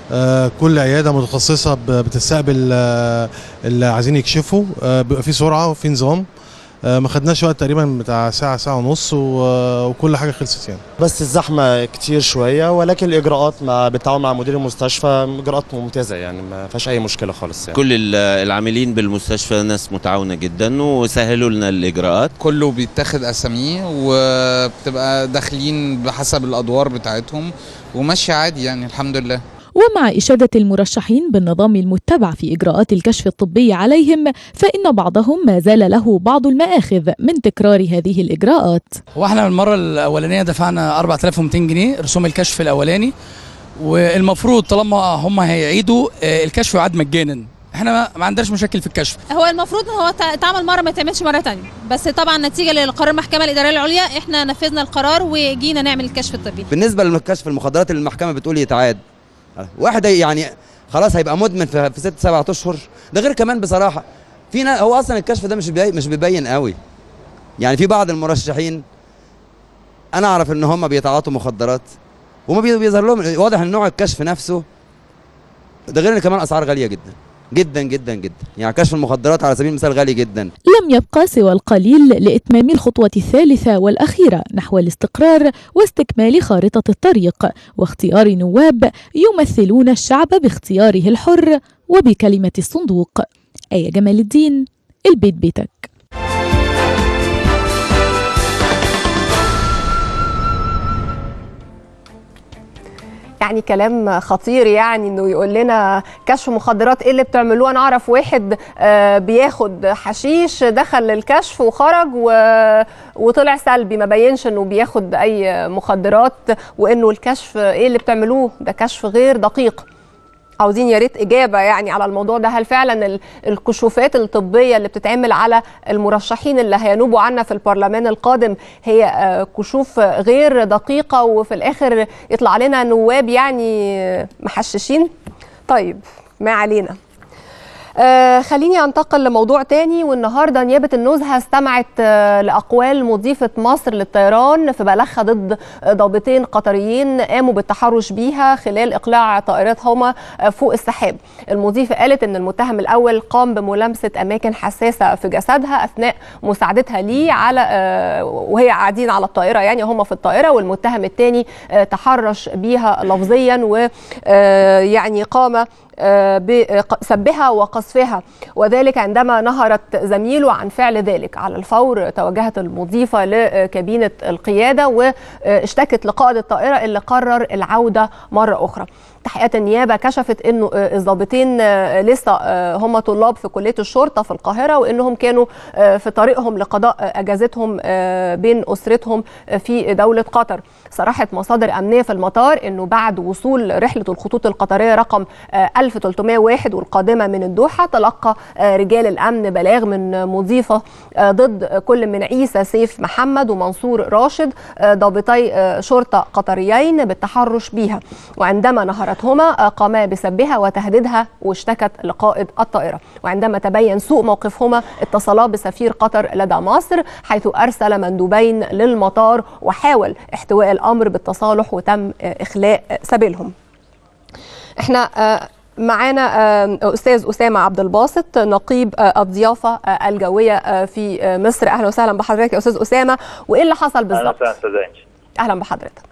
كل عياده متخصصه بتستقبل اللي عايزين يكشفوا بيبقى في سرعه وفي نظام ما خدناش وقت تقريبا بتاع ساعه ساعه ونص وكل حاجه خلصت يعني بس الزحمه كتير شويه ولكن الاجراءات مع بالتعاون مع مدير المستشفى اجراءات ممتازه يعني ما فيهاش اي مشكله خالص يعني. كل العاملين بالمستشفى ناس متعاونه جدا وسهلوا لنا الاجراءات كله بيتاخد اساميه وبتبقى داخلين بحسب الادوار بتاعتهم وماشيه عادي يعني الحمد لله ومع إشادة المرشحين بالنظام المتبع في إجراءات الكشف الطبي عليهم فإن بعضهم ما زال له بعض المآخذ من تكرار هذه الإجراءات وإحنا المرة الأولانية دفعنا 4200 جنيه رسوم الكشف الأولاني والمفروض طالما هم هيعيدوا الكشف يعاد مجانا احنا ما عندناش مشاكل في الكشف هو المفروض ان هو اتعمل مره ما يتعملش مره ثانيه بس طبعا نتيجه لقرار المحكمه الاداريه العليا احنا نفذنا القرار وجينا نعمل الكشف الطبي بالنسبه للكشف المخدرات اللي المحكمه بتقول يتعاد واحد يعني خلاص هيبقى مدمن في, في ست سبعة اشهر ده غير كمان بصراحه في هو اصلا الكشف ده مش بي مش بيبين قوي يعني في بعض المرشحين انا اعرف ان هم بيتعاطوا مخدرات وما بيظهر لهم واضح ان نوع الكشف نفسه ده غير ان كمان اسعار غاليه جدا جدا جدا جدا يعني كشف المخدرات على سبيل المثال غالي جدا لم يبقى سوى القليل لإتمام الخطوة الثالثة والأخيرة نحو الاستقرار واستكمال خارطة الطريق واختيار نواب يمثلون الشعب باختياره الحر وبكلمة الصندوق آية جمال الدين البيت بيتك يعني كلام خطير يعني انه يقول لنا كشف مخدرات ايه اللي بتعملوه انا اعرف واحد بياخد حشيش دخل الكشف وخرج و... وطلع سلبي ما بينش انه بياخد اي مخدرات وانه الكشف ايه اللي بتعملوه ده كشف غير دقيق عاوزين يا ريت اجابه يعني على الموضوع ده هل فعلا الكشوفات الطبيه اللي بتتعمل على المرشحين اللي هينوبوا عنا في البرلمان القادم هي كشوف غير دقيقه وفي الاخر يطلع لنا نواب يعني محششين طيب ما علينا آه خليني انتقل لموضوع تاني والنهارده نيابه النزهه استمعت آه لاقوال مضيفه مصر للطيران في بلاغها ضد ضابطين قطريين قاموا بالتحرش بيها خلال اقلاع طائرتهما فوق السحاب. المضيفه قالت ان المتهم الاول قام بملامسه اماكن حساسه في جسدها اثناء مساعدتها ليه على آه وهي قاعدين على الطائره يعني هم في الطائره والمتهم الثاني آه تحرش بيها لفظيا ويعني قام بسبها وقصفها وذلك عندما نهرت زميله عن فعل ذلك على الفور توجهت المضيفة لكابينة القيادة واشتكت لقائد الطائرة اللي قرر العودة مرة أخرى تحقيقات النيابه كشفت انه الضابطين لسه هم طلاب في كليه الشرطه في القاهره وانهم كانوا في طريقهم لقضاء اجازتهم بين اسرتهم في دوله قطر صرحت مصادر امنيه في المطار انه بعد وصول رحله الخطوط القطريه رقم 1301 والقادمه من الدوحه تلقى رجال الامن بلاغ من مضيفه ضد كل من عيسى سيف محمد ومنصور راشد ضابطي شرطه قطريين بالتحرش بها وعندما نهر ذكرتهما قاما بسبها وتهديدها واشتكت لقائد الطائرة وعندما تبين سوء موقفهما اتصلا بسفير قطر لدى مصر حيث أرسل مندوبين للمطار وحاول احتواء الأمر بالتصالح وتم إخلاء سبيلهم احنا معانا استاذ اسامه عبد الباسط نقيب الضيافه الجويه في مصر اهلا وسهلا بحضرتك يا استاذ اسامه وايه اللي حصل بالظبط اهلا وسهلا اهلا بحضرتك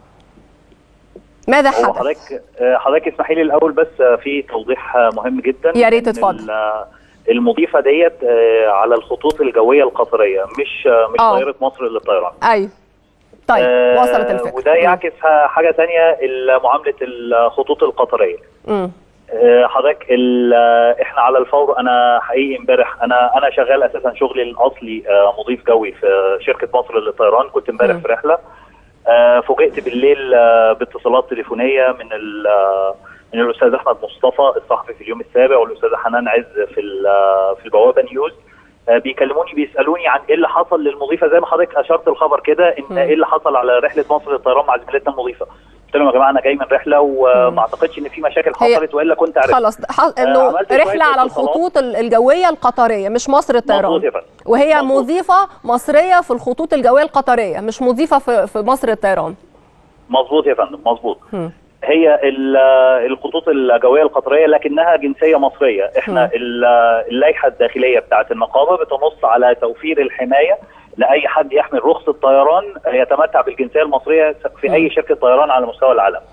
ماذا حدث؟ حضرتك حضرتك اسمحي لي الاول بس في توضيح مهم جدا يا ريت اتفضل المضيفه ديت على الخطوط الجويه القطريه مش مش آه. طائره مصر للطيران ايوه طيب آه، وصلت الفكره وده يعكس حاجه ثانيه معامله الخطوط القطريه امم آه، حضرتك ال- آه، احنا على الفور انا حقيقي امبارح انا انا شغال اساسا شغلي الاصلي آه، مضيف جوي في شركه مصر للطيران كنت امبارح في رحله آه، فوجئت بالليل آه، باتصالات تليفونيه من ال- آه، من الاستاذ احمد مصطفى الصحفي في اليوم السابع والاستاذه حنان عز في ال- آه، في البوابه نيوز آه، بيكلموني بيسالوني عن ايه اللي حصل للمضيفه زي ما حضرتك اشرت الخبر كده ان ايه اللي حصل على رحله مصر للطيران مع زميلتنا المضيفه قلت لهم يا جماعه انا جاي من رحله وما اعتقدش ان في مشاكل هي- حصلت والا كنت عرفت خلاص ح- انه عملت شوية رحله على اتصالات. الخطوط ال- الجويه القطريه مش مصر مظبوط الطيران يا فندم. وهي مضيفه مصريه في الخطوط الجويه القطريه مش مضيفه في في مصر الطيران مظبوط يا فندم مظبوط مم. هي ال- الخطوط الجويه القطريه لكنها جنسيه مصريه احنا ال- اللائحه الداخليه بتاعه النقابه بتنص على توفير الحمايه لاي حد يحمل رخصه طيران يتمتع بالجنسيه المصريه في اي شركه طيران على مستوى العالم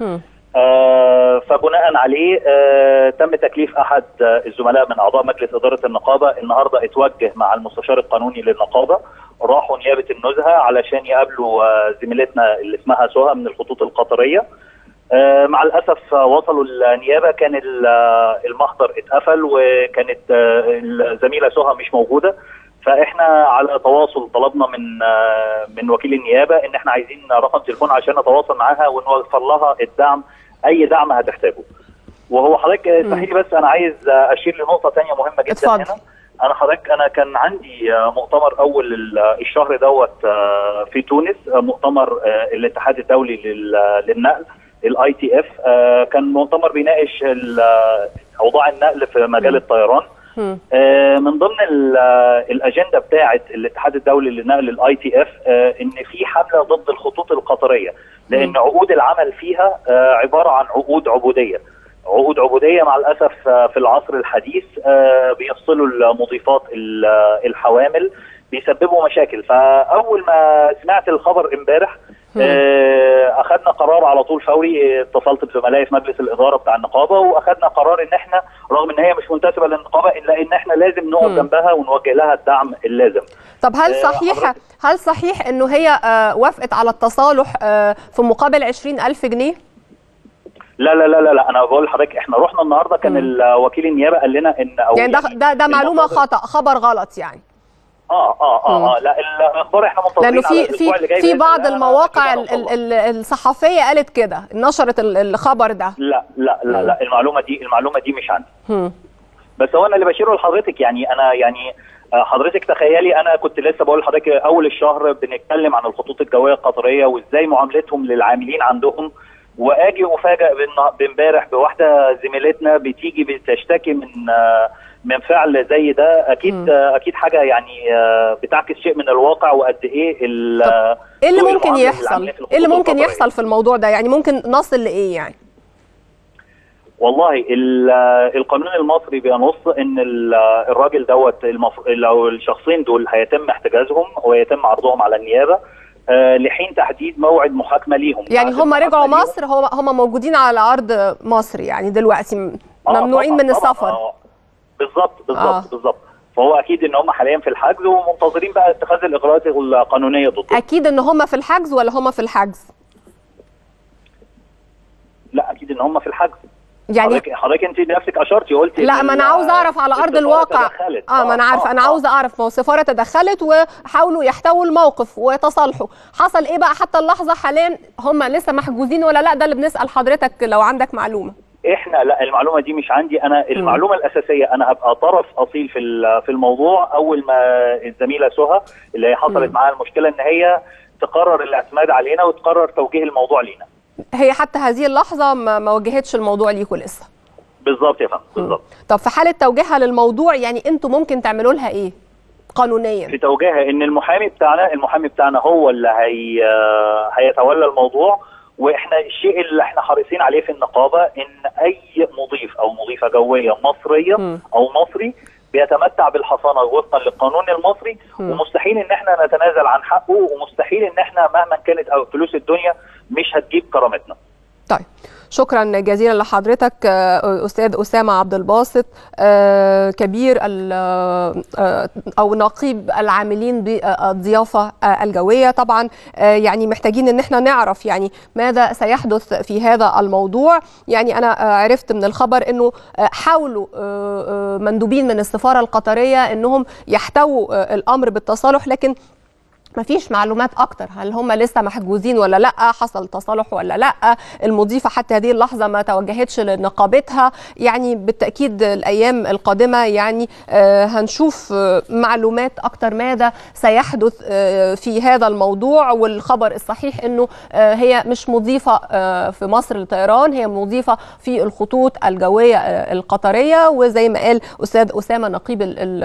آه، فبناء عليه آه، تم تكليف احد آه، الزملاء من اعضاء مجلس اداره النقابه النهارده اتوجه مع المستشار القانوني للنقابه راحوا نيابه النزهه علشان يقابلوا آه، زميلتنا اللي اسمها سهى من الخطوط القطريه آه، مع الاسف آه، وصلوا النيابه كان ال- آه، المحضر اتقفل وكانت آه، الزميله سهى مش موجوده فاحنا على تواصل طلبنا من آه، من وكيل النيابه ان احنا عايزين رقم تليفون عشان نتواصل معاها ونوفر لها الدعم اي دعم هتحتاجه وهو حضرتك اسمحي لي بس انا عايز آه، اشير لنقطه ثانيه مهمه جدا اتفضل. هنا انا حضرتك انا كان عندي آه، مؤتمر اول ال- الشهر دوت آه، في تونس آه، مؤتمر آه، الاتحاد الدولي لل- للنقل الاي تي اف كان مؤتمر بيناقش ال- آه، اوضاع النقل في مجال الطيران آه، من ضمن ال- آه، الاجنده بتاعه الاتحاد الدولي للنقل الاي تي اف ان في حمله ضد الخطوط القطريه لان عقود العمل فيها آه، عباره عن عقود عبوديه عقود عبوديه مع الاسف آه، في العصر الحديث آه، بيفصلوا المضيفات ال- آه، الحوامل بيسببوا مشاكل فاول ما سمعت الخبر امبارح آه، اخذنا قرار على طول فوري آه، اتصلت بزملائي في مجلس الاداره بتاع النقابه واخذنا قرار ان احنا رغم ان هي مش منتسبه للنقابه الا ان احنا لازم نقف جنبها ونوجه لها الدعم اللازم طب هل آه، صحيح هل صحيح انه هي آه، وافقت على التصالح آه، في مقابل 20000 جنيه لا لا لا لا, لا انا بقول لحضرتك احنا رحنا النهارده كان ال- وكيل النيابه قال لنا ان او يعني ده ده, ده معلومه المفروض- خطا خبر غلط يعني اه اه اه, آه لا الاخبار احنا منتظرين لانه على في الأسبوع اللي في جاي في بإذن بعض الله. المواقع ال- ال- ال- الصحفيه قالت كده نشرت ال- الخبر ده لا لا لا لا المعلومه دي المعلومه دي مش عندي هم. بس هو انا اللي بشيره لحضرتك يعني انا يعني آه، حضرتك تخيلي انا كنت لسه بقول لحضرتك اول الشهر بنتكلم عن الخطوط الجويه القطريه وازاي معاملتهم للعاملين عندهم واجي افاجئ بالنا- بامبارح بواحده زميلتنا بتيجي بتشتكي من آه، من فعل زي ده اكيد م. اكيد حاجه يعني بتعكس شيء من الواقع وقد ايه ايه اللي ممكن يحصل ايه اللي ممكن يحصل في الموضوع ده يعني ممكن نصل لايه يعني والله القانون المصري بينص ان الراجل دوت لو الشخصين دول هيتم احتجازهم ويتم عرضهم على النيابه لحين تحديد موعد محاكمه ليهم يعني هم رجعوا مصر هم هم موجودين على ارض مصر يعني دلوقتي ممنوعين من السفر بالظبط بالظبط آه. بالظبط فهو اكيد ان هم حاليا في الحجز ومنتظرين بقى اتخاذ الاجراءات القانونيه ضدهم اكيد ان هم في الحجز ولا هم في الحجز لا اكيد ان هم في الحجز يعني حضرتك حضرتك انت نفسك اشرتي قلتي لا ما انا عاوز اعرف على ارض الواقع تدخلت. اه ما انا عارفه انا عاوز اعرف ما هو السفاره تدخلت وحاولوا يحتووا الموقف ويتصالحوا حصل ايه بقى حتى اللحظه حاليا هم لسه محجوزين ولا لا ده اللي بنسال حضرتك لو عندك معلومه احنا لا المعلومه دي مش عندي انا المعلومه م. الاساسيه انا هبقى طرف اصيل في في الموضوع اول ما الزميله سهى اللي هي حصلت معاها المشكله ان هي تقرر الاعتماد علينا وتقرر توجيه الموضوع لينا هي حتى هذه اللحظه ما, ما وجهتش الموضوع ليكوا لسه بالظبط يا فندم بالظبط طب في حاله توجيهها للموضوع يعني انتوا ممكن تعملوا لها ايه قانونيا في توجيهها ان المحامي بتاعنا المحامي بتاعنا هو اللي هي هيتولى الموضوع واحنا الشيء اللي احنا حريصين عليه في النقابه ان اي مضيف او مضيفه جويه مصريه م. او مصري بيتمتع بالحصانه وفقا للقانون المصري م. ومستحيل ان احنا نتنازل عن حقه ومستحيل ان احنا مهما كانت أو فلوس الدنيا مش هتجيب كرامتنا. طيب شكرا جزيلا لحضرتك استاذ اسامه عبد الباسط كبير او نقيب العاملين بالضيافه الجويه طبعا يعني محتاجين ان احنا نعرف يعني ماذا سيحدث في هذا الموضوع يعني انا عرفت من الخبر انه حاولوا مندوبين من السفاره القطريه انهم يحتووا الامر بالتصالح لكن ما فيش معلومات اكتر هل هم لسه محجوزين ولا لا حصل تصالح ولا لا المضيفه حتى هذه اللحظه ما توجهتش لنقابتها يعني بالتاكيد الايام القادمه يعني آه هنشوف آه معلومات اكتر ماذا سيحدث آه في هذا الموضوع والخبر الصحيح انه هي مش مضيفه في مصر للطيران هي مضيفه في الخطوط الجويه القطريه وزي ما قال استاذ اسامه نقيب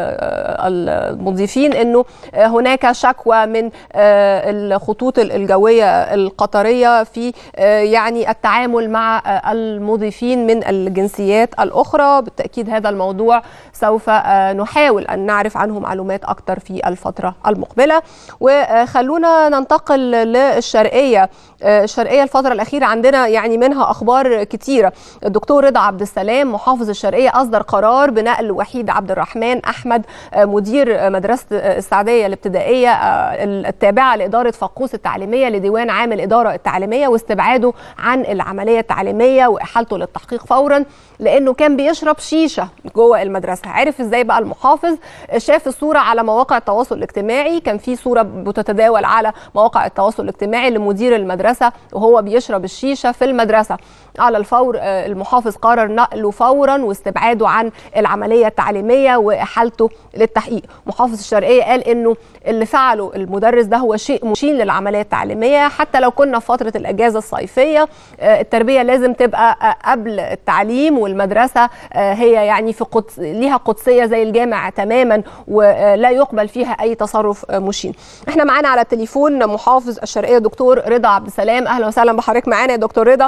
المضيفين انه هناك شكوى من الخطوط الجويه القطريه في يعني التعامل مع المضيفين من الجنسيات الاخرى بالتاكيد هذا الموضوع سوف نحاول ان نعرف عنه معلومات اكثر في الفتره المقبله وخلونا ننتقل للشرقيه الشرقيه الفتره الاخيره عندنا يعني منها اخبار كثيره الدكتور رضا عبد السلام محافظ الشرقيه اصدر قرار بنقل وحيد عبد الرحمن احمد مدير مدرسه السعديه الابتدائيه التابعه لاداره فقوس التعليميه لديوان عام الاداره التعليميه واستبعاده عن العمليه التعليميه واحالته للتحقيق فورا لانه كان بيشرب شيشه جوه المدرسه عرف ازاي بقى المحافظ شاف الصوره على مواقع التواصل الاجتماعي كان في صوره بتتداول على مواقع التواصل الاجتماعي لمدير المدرسه وهو بيشرب الشيشه في المدرسه على الفور المحافظ قرر نقله فورا واستبعاده عن العمليه التعليميه واحالته للتحقيق محافظ الشرقيه قال انه اللي فعله المدرس ده هو شيء مشين للعمليه التعليميه حتى لو كنا في فتره الاجازه الصيفيه التربيه لازم تبقى قبل التعليم والمدرسه هي يعني في قدس ليها قدسيه زي الجامع تماما ولا يقبل فيها اي تصرف مشين احنا معانا على التليفون محافظ الشرقيه دكتور رضا عبد السلام اهلا وسهلا بحضرتك معانا يا دكتور رضا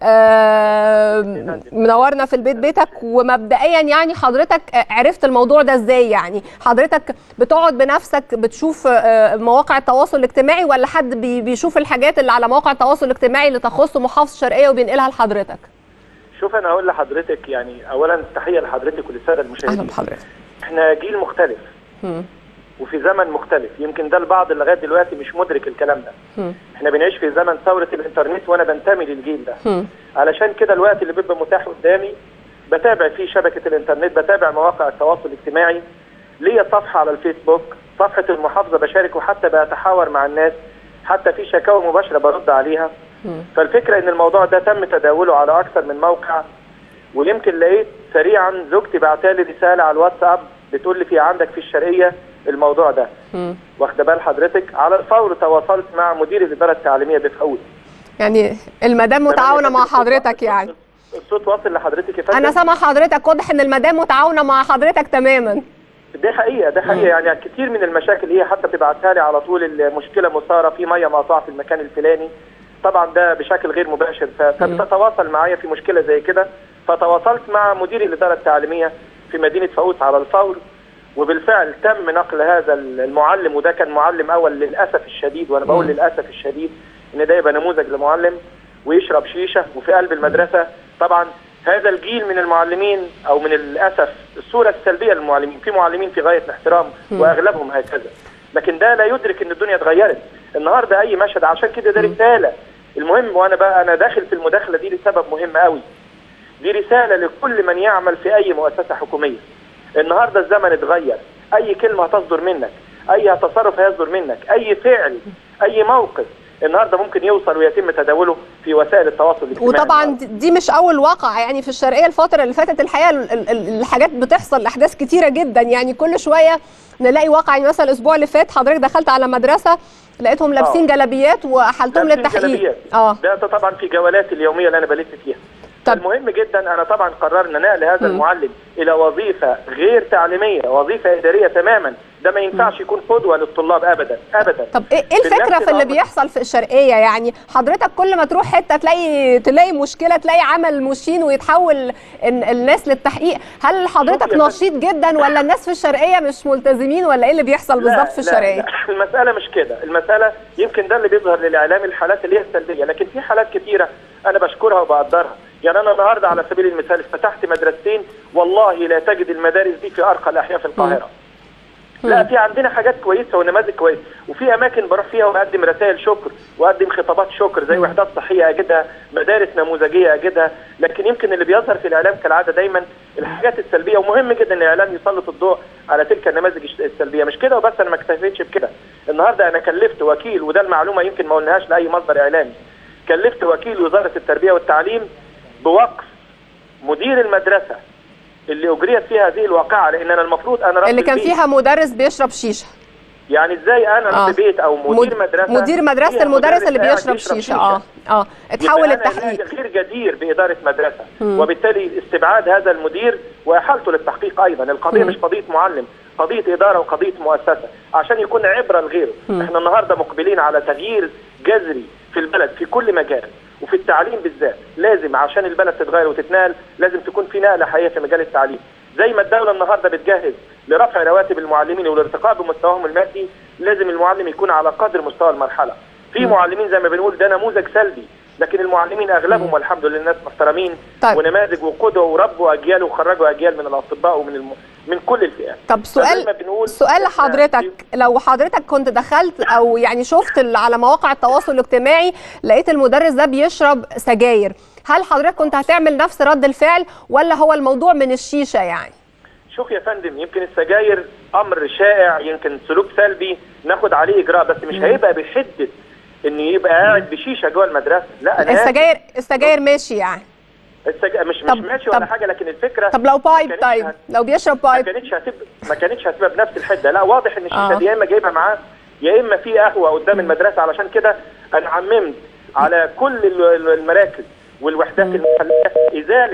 منورنا في البيت بيتك ومبدئيا يعني حضرتك عرفت الموضوع ده ازاي يعني حضرتك بتقعد بنفسك بتشوف مواقع التواصل الاجتماعي ولا حد بيشوف الحاجات اللي على مواقع التواصل الاجتماعي اللي تخص محافظ الشرقيه وبينقلها لحضرتك شوف انا هقول لحضرتك يعني اولا تحيه لحضرتك وللساده المشاهدين اهلا بحضرتك احنا جيل مختلف م. وفي زمن مختلف يمكن ده البعض لغايه دلوقتي مش مدرك الكلام ده م. احنا بنعيش في زمن ثوره الانترنت وانا بنتمي للجيل ده م. علشان كده الوقت اللي بيبقى متاح قدامي بتابع فيه شبكه الانترنت بتابع مواقع التواصل الاجتماعي ليا صفحه على الفيسبوك صفحه المحافظه بشارك وحتى بتحاور مع الناس حتى في شكاوى مباشره برد عليها م. فالفكره ان الموضوع ده تم تداوله على اكثر من موقع ويمكن لقيت سريعا زوجتي بعتالي رساله على الواتساب بتقول لي في عندك في الشرقيه الموضوع ده م. واخده بال حضرتك على الفور تواصلت مع مدير الاداره التعليميه بفقود يعني المدام متعاونه مع حضرتك يعني الصوت واصل لحضرتك يا فندم انا سامع حضرتك واضح ان المدام متعاونه مع حضرتك تماما دي حقيقه ده حقيقه يعني كتير من المشاكل هي حتى بتبعتها لي على طول المشكله مثاره في ميه مقطوعه في المكان الفلاني طبعا ده بشكل غير مباشر ف- فبتتواصل معايا في مشكله زي كده فتواصلت مع مدير الاداره التعليميه في مدينه فاقوس على الفور وبالفعل تم نقل هذا المعلم وده كان معلم اول للاسف الشديد وانا بقول مم. للاسف الشديد ان ده يبقى نموذج لمعلم ويشرب شيشه وفي قلب المدرسه طبعا هذا الجيل من المعلمين او من الاسف الصوره السلبيه للمعلمين في معلمين في غايه الاحترام مم. واغلبهم هكذا لكن ده لا يدرك ان الدنيا اتغيرت النهارده اي مشهد عشان كده ده رساله المهم وانا بقى انا داخل في المداخله دي لسبب مهم قوي دي رساله لكل من يعمل في اي مؤسسه حكوميه النهارده الزمن اتغير اي كلمه هتصدر منك اي تصرف هيصدر منك اي فعل اي موقف النهارده ممكن يوصل ويتم تداوله في وسائل التواصل الاجتماعي وطبعا دي- دي مش اول واقع يعني في الشرقيه الفتره اللي فاتت الحقيقه ال- ال- ال- الحاجات بتحصل احداث كتيره جدا يعني كل شويه نلاقي واقع يعني مثلا الاسبوع اللي فات حضرتك دخلت على مدرسه لقيتهم لابسين جلابيات واحلتهم لابسين للتحقيق جلابيات. اه ده طبعا في جولاتي اليوميه اللي انا بلف فيها طب. المهم جدا انا طبعا قررنا نقل هذا المعلم الى وظيفه غير تعليميه وظيفه اداريه تماما ده ما ينفعش يكون قدوه للطلاب ابدا ابدا طب ايه إيه الفكره بالنفس في اللي الأمر. بيحصل في الشرقيه يعني حضرتك كل ما تروح حته تلاقي تلاقي مشكله تلاقي عمل مشين ويتحول ال- الناس للتحقيق هل حضرتك نشيط جدا ولا الناس في الشرقيه مش ملتزمين ولا ايه اللي بيحصل لا، بالظبط في لا، الشرقيه لا، المسألة مش كده المسألة يمكن ده اللي بيظهر للإعلام الحالات اللي هي السلبية لكن في حالات كتيرة أنا بشكرها وبقدرها يعني أنا النهاردة على سبيل المثال فتحت مدرستين والله لا تجد المدارس دي في أرقى الأحياء في القاهرة لا في عندنا حاجات كويسه ونماذج كويسه وفي اماكن بروح فيها وبقدم رسائل شكر واقدم خطابات شكر زي وحدات صحيه اجدها مدارس نموذجيه اجدها لكن يمكن اللي بيظهر في الاعلام كالعاده دايما الحاجات السلبيه ومهم جدا ان الاعلام يسلط الضوء على تلك النماذج الش- السلبيه مش كده وبس انا ما اكتفيتش بكده النهارده انا كلفت وكيل وده المعلومه يمكن ما قلناهاش لاي مصدر اعلامي كلفت وكيل وزاره التربيه والتعليم بوقف مدير المدرسه اللي اجريت فيها هذه الواقعه لان انا المفروض انا رب اللي كان البيت. فيها مدرس بيشرب شيشه يعني ازاي انا آه. رب بيت او مدير مد- مدرسه مدير مدرسه فيها المدرس اللي قاعد بيشرب شيشه اه اه يبقى اتحول أنا للتحقيق غير جدير باداره مدرسه مم. وبالتالي استبعاد هذا المدير واحالته للتحقيق ايضا القضيه مم. مش قضيه معلم قضيه اداره وقضيه مؤسسه عشان يكون عبره لغيره مم. احنا النهارده مقبلين على تغيير جذري في البلد في كل مجال وفي التعليم بالذات لازم عشان البلد تتغير وتتنقل لازم تكون في نقله حقيقيه في مجال التعليم زي ما الدوله النهارده بتجهز لرفع رواتب المعلمين والارتقاء بمستواهم المادي لازم المعلم يكون على قدر مستوى المرحله في مم. معلمين زي ما بنقول ده نموذج سلبي لكن المعلمين اغلبهم والحمد لله ناس محترمين طيب. ونماذج وقدوه وربوا اجيال وخرجوا اجيال من الاطباء ومن الم... من كل الفئات طب سؤال سؤال لحضرتك لو حضرتك كنت دخلت او يعني شفت ال- على مواقع التواصل الاجتماعي لقيت المدرس ده بيشرب سجاير هل حضرتك كنت هتعمل نفس رد الفعل ولا هو الموضوع من الشيشه يعني شوف يا فندم يمكن السجاير امر شائع يمكن سلوك سلبي ناخد عليه اجراء بس مش مم. هيبقى بحده ان يبقى قاعد بشيشه جوه المدرسه لا انا السجاير السجاير ماشي يعني السج... مش طب- مش ماشي طب- ولا حاجه لكن الفكره طب لو بايب ما كانتش طيب هت- لو بيشرب ما بايب كانتش هتبقى ما كانتش هتبقى بنفس الحده لا واضح ان الشيشه آه. دي يا اما جايبها معاه يا اما في قهوه قدام المدرسه علشان كده انا عممت على كل ال- ال- المراكز والوحدات المحليه ازاله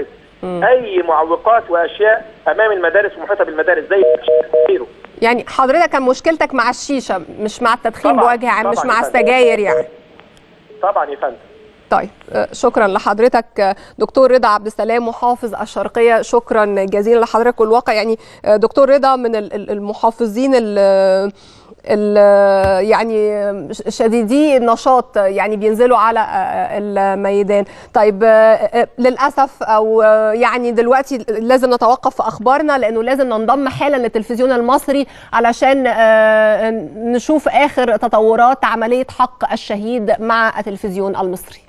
اي معوقات واشياء امام المدارس ومحيطه بالمدارس زي غيره يعني حضرتك كان مشكلتك مع الشيشه مش مع التدخين طبعاً، بوجه عام مش طبعاً مع يا فندم. السجاير يعني طبعا يا فندم طيب آه، شكرا لحضرتك آه، دكتور رضا عبد السلام محافظ الشرقيه شكرا جزيلا لحضرتك والواقع يعني آه، دكتور رضا من ال- ال- المحافظين ال ال يعني شديدي النشاط يعني بينزلوا على آه، الميدان طيب آه، آه، للاسف او آه، يعني دلوقتي لازم نتوقف في اخبارنا لانه لازم ننضم حالا للتلفزيون المصري علشان آه، نشوف اخر تطورات عمليه حق الشهيد مع التلفزيون المصري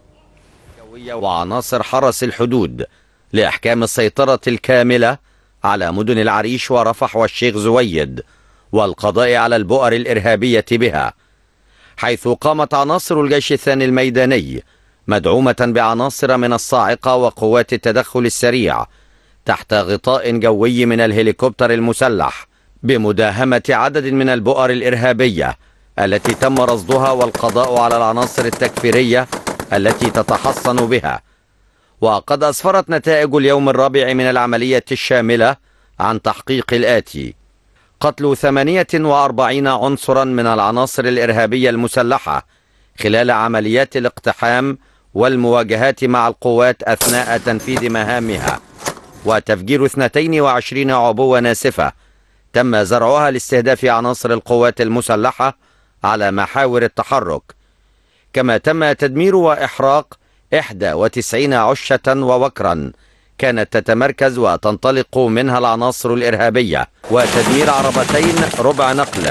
وعناصر حرس الحدود لإحكام السيطرة الكاملة على مدن العريش ورفح والشيخ زويد والقضاء على البؤر الإرهابية بها حيث قامت عناصر الجيش الثاني الميداني مدعومة بعناصر من الصاعقة وقوات التدخل السريع تحت غطاء جوي من الهليكوبتر المسلح بمداهمة عدد من البؤر الإرهابية التي تم رصدها والقضاء على العناصر التكفيرية التي تتحصن بها وقد أسفرت نتائج اليوم الرابع من العملية الشاملة عن تحقيق الآتي قتل 48 عنصرا من العناصر الإرهابية المسلحة خلال عمليات الاقتحام والمواجهات مع القوات أثناء تنفيذ مهامها وتفجير 22 عبوة ناسفة تم زرعها لاستهداف عناصر القوات المسلحة على محاور التحرك كما تم تدمير وإحراق 91 عشة ووكرا كانت تتمركز وتنطلق منها العناصر الإرهابية وتدمير عربتين ربع نقل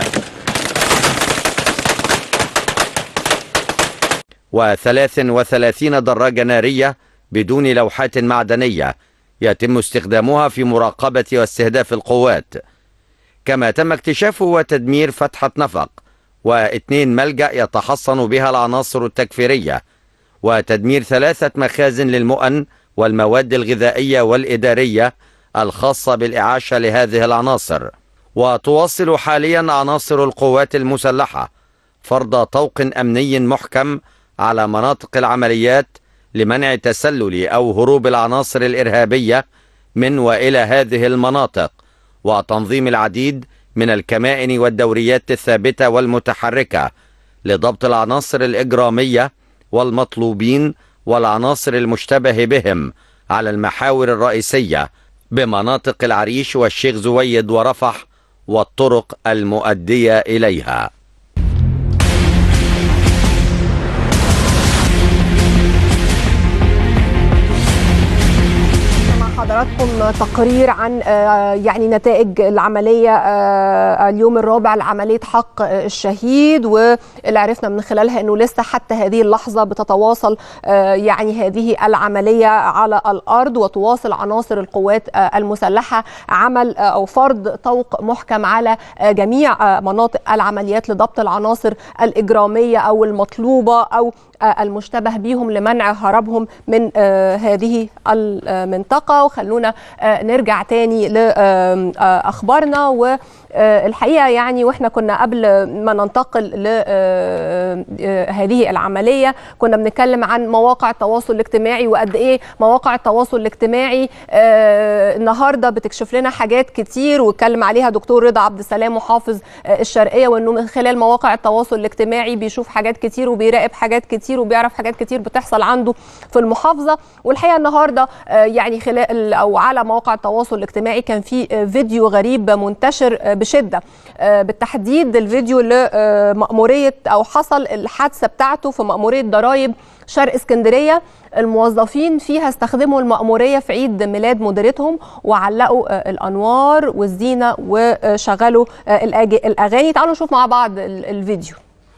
وثلاث وثلاثين دراجة نارية بدون لوحات معدنية يتم استخدامها في مراقبة واستهداف القوات كما تم اكتشاف وتدمير فتحة نفق واثنين ملجأ يتحصن بها العناصر التكفيرية وتدمير ثلاثة مخازن للمؤن والمواد الغذائية والإدارية الخاصة بالإعاشة لهذه العناصر وتواصل حاليا عناصر القوات المسلحة فرض طوق أمني محكم على مناطق العمليات لمنع تسلل أو هروب العناصر الإرهابية من وإلى هذه المناطق وتنظيم العديد من الكمائن والدوريات الثابتة والمتحركة لضبط العناصر الإجرامية والمطلوبين والعناصر المشتبه بهم على المحاور الرئيسية بمناطق العريش والشيخ زويد ورفح والطرق المؤدية إليها حضراتكم تقرير عن يعني نتائج العملية اليوم الرابع لعملية حق الشهيد واللي عرفنا من خلالها أنه لسه حتى هذه اللحظة بتتواصل يعني هذه العملية على الأرض وتواصل عناصر القوات المسلحة عمل أو فرض طوق محكم على جميع مناطق العمليات لضبط العناصر الإجرامية أو المطلوبة أو المشتبه بهم لمنع هربهم من هذه المنطقة وخلونا نرجع تاني لأخبارنا و الحقيقه يعني واحنا كنا قبل ما ننتقل لهذه العمليه كنا بنتكلم عن مواقع التواصل الاجتماعي وقد ايه مواقع التواصل الاجتماعي النهارده بتكشف لنا حاجات كتير واتكلم عليها دكتور رضا عبد السلام محافظ الشرقيه وانه من خلال مواقع التواصل الاجتماعي بيشوف حاجات كتير وبيراقب حاجات كتير وبيعرف حاجات كتير بتحصل عنده في المحافظه والحقيقه النهارده يعني خلال او على مواقع التواصل الاجتماعي كان في فيديو غريب منتشر بشده بالتحديد الفيديو لمأمورية أو حصل الحادثة بتاعته في مأمورية ضرايب شرق اسكندرية الموظفين فيها استخدموا المأمورية في عيد ميلاد مديرتهم وعلقوا الأنوار والزينة وشغلوا الأغاني تعالوا نشوف مع بعض الفيديو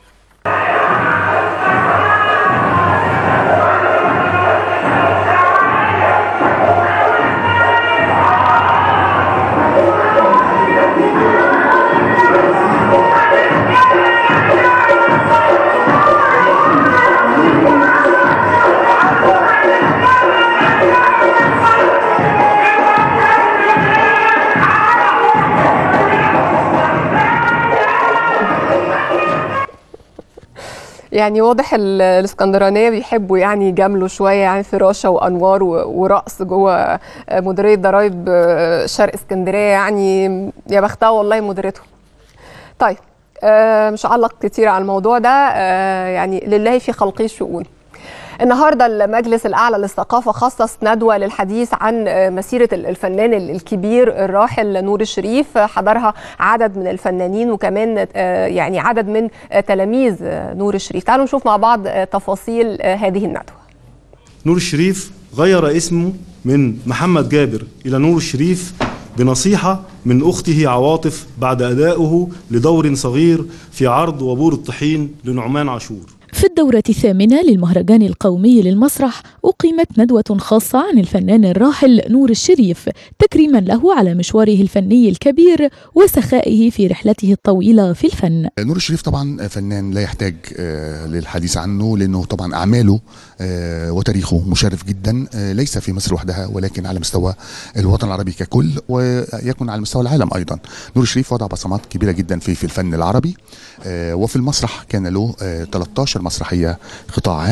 يعني واضح الاسكندرانيه بيحبوا يعني يجاملوا شويه يعني فراشه وانوار ورقص جوه مديريه ضرايب شرق اسكندريه يعني يا بختها والله مديرتهم. طيب مش هعلق كتير على الموضوع ده يعني لله في خلقه شؤون. النهارده المجلس الاعلى للثقافه خصص ندوه للحديث عن مسيره الفنان الكبير الراحل نور الشريف حضرها عدد من الفنانين وكمان يعني عدد من تلاميذ نور الشريف تعالوا نشوف مع بعض تفاصيل هذه الندوه نور الشريف غير اسمه من محمد جابر الى نور الشريف بنصيحة من أخته عواطف بعد أدائه لدور صغير في عرض وبور الطحين لنعمان عاشور في الدورة الثامنة للمهرجان القومي للمسرح أقيمت ندوة خاصة عن الفنان الراحل نور الشريف تكريما له على مشواره الفني الكبير وسخائه في رحلته الطويلة في الفن نور الشريف طبعا فنان لا يحتاج للحديث عنه لأنه طبعا أعماله وتاريخه مشرف جدا ليس في مصر وحدها ولكن على مستوى الوطن العربي ككل ويكون على مستوى العالم أيضا نور الشريف وضع بصمات كبيرة جدا في في الفن العربي وفي المسرح كان له 13 مسرحية قطاع عام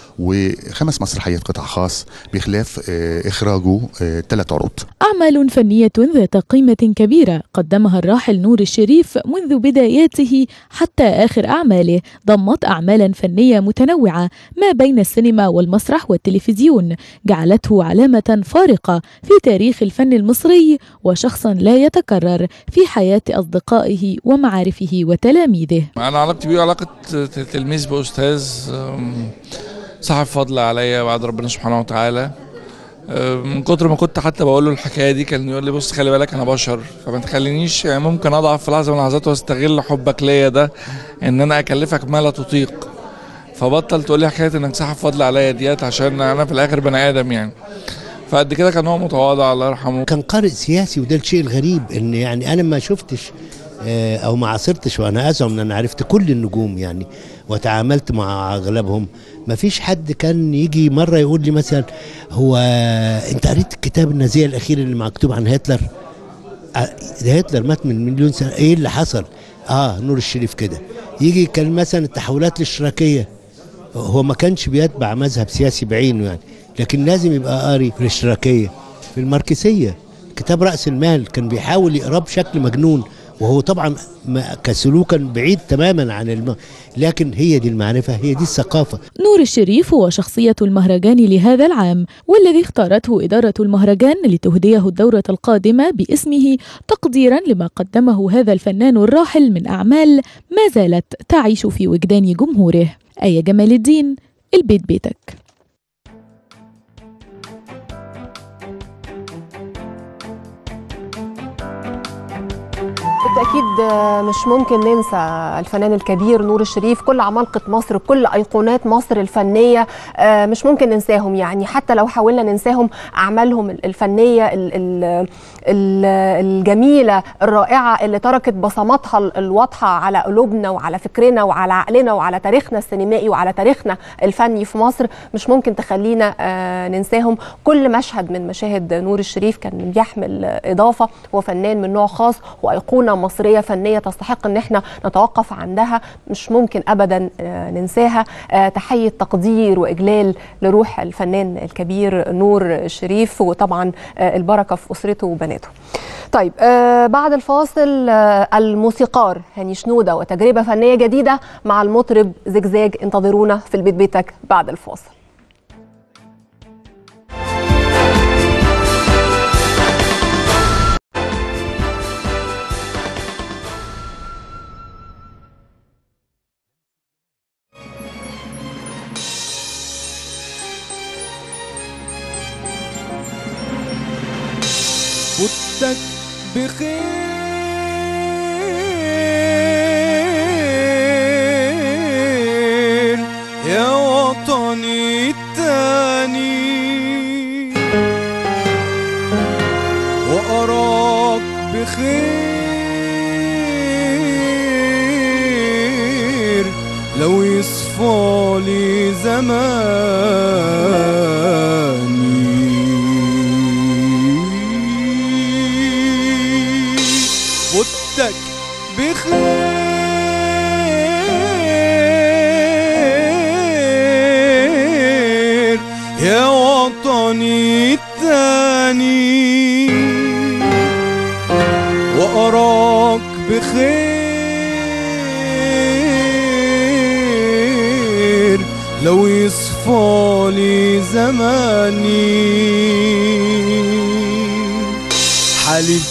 وخمس مسرحيات قطاع خاص بخلاف آه، إخراجه ثلاث عروض أعمال فنية ذات قيمة كبيرة قدمها الراحل نور الشريف منذ بداياته حتى آخر أعماله ضمت أعمالا فنية متنوعة ما بين السينما والمسرح والتلفزيون جعلته علامة فارقة في تاريخ الفن المصري وشخصا لا يتكرر في حياة أصدقائه ومعارفه وتلاميذه انا علاقتي بيه علاقه تلميذ باستاذ أم، صاحب فضل عليا بعد ربنا سبحانه وتعالى أم، من كتر ما كنت حتى بقول له الحكايه دي كان يقول لي بص خلي بالك انا بشر فما تخلينيش يعني ممكن اضعف في لحظه من اللحظات واستغل حبك ليا ده ان انا اكلفك ما لا تطيق فبطل تقول لي حكايه انك صاحب فضل عليا ديت عشان انا في الاخر بني ادم يعني فقد كده كان هو متواضع الله يرحمه كان قارئ سياسي وده الشيء الغريب ان يعني انا ما شفتش آه، او ما عاصرتش وانا ازعم ان انا عرفت كل النجوم يعني وتعاملت مع اغلبهم ما فيش حد كان يجي مره يقول لي مثلا هو انت قريت الكتاب النازيه الاخير اللي مكتوب عن هتلر آه، ده هتلر مات من مليون سنه ايه اللي حصل اه نور الشريف كده يجي كان مثلا التحولات الاشتراكيه هو ما كانش بيتبع مذهب سياسي بعينه يعني لكن لازم يبقى قاري في الاشتراكيه في الماركسيه كتاب راس المال كان بيحاول يقراه بشكل مجنون وهو طبعا ما- كسلوكا بعيد تماما عن الم... لكن هي دي المعرفه هي دي الثقافه نور الشريف هو شخصية المهرجان لهذا العام والذي اختارته إدارة المهرجان لتهديه الدورة القادمة باسمه تقديرا لما قدمه هذا الفنان الراحل من أعمال ما زالت تعيش في وجدان جمهوره آية جمال الدين البيت بيتك بالتأكيد مش ممكن ننسى الفنان الكبير نور الشريف كل عمالقة مصر كل أيقونات مصر الفنية آه، مش ممكن ننساهم يعني حتى لو حاولنا ننساهم أعمالهم الفنية ال- ال- ال- الجميلة الرائعة اللي تركت بصماتها ال- الواضحة على قلوبنا وعلى فكرنا وعلى عقلنا وعلى تاريخنا السينمائي وعلى تاريخنا الفني في مصر مش ممكن تخلينا آه، ننساهم كل مشهد من مشاهد نور الشريف كان بيحمل آه، إضافة هو فنان من نوع خاص وأيقونة مصرية فنية تستحق إن احنا نتوقف عندها مش ممكن أبدا آه، ننساها آه، تحية تقدير وإجلال لروح الفنان الكبير نور الشريف وطبعا آه، البركة في أسرته وبناته طيب آه بعد الفاصل آه الموسيقار هاني شنودة وتجربة فنية جديدة مع المطرب زجزاج انتظرونا في البيت بيتك بعد الفاصل فوتك بخير يا وطني التاني وأراك بخير لو يصفى لي زماني فوتك بخير يا وطني التاني وأراك بخير لو يصفى لي زماني حليب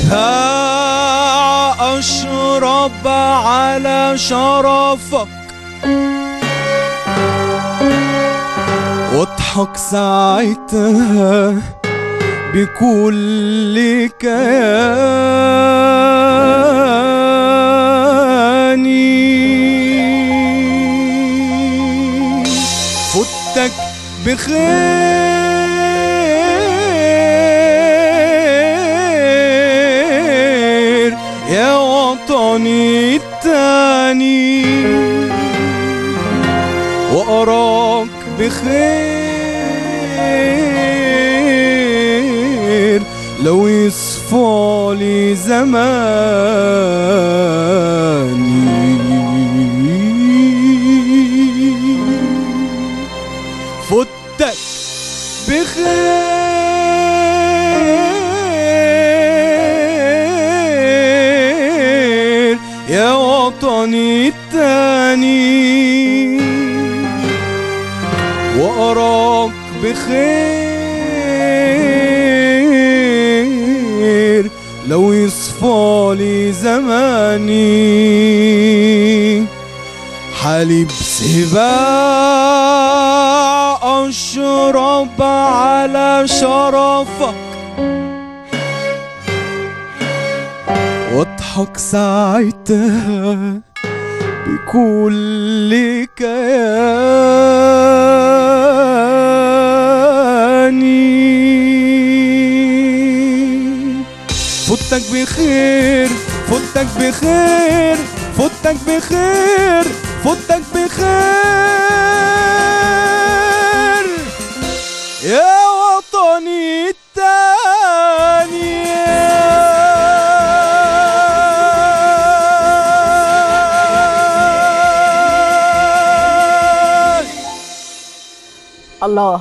سباع أشرب على شرفك واضحك ساعتها بكل كياني فوتك بخير يا وطني التاني وأراك بخير لو يصفى لي زماني وطني التاني وأراك بخير لو يصفى لي زماني حليب سباع أشرب على شرفك واضحك ساعتها بكل كياني فوتك بخير فوتك بخير فوتك بخير فوتك بخير يا وطني التاني الله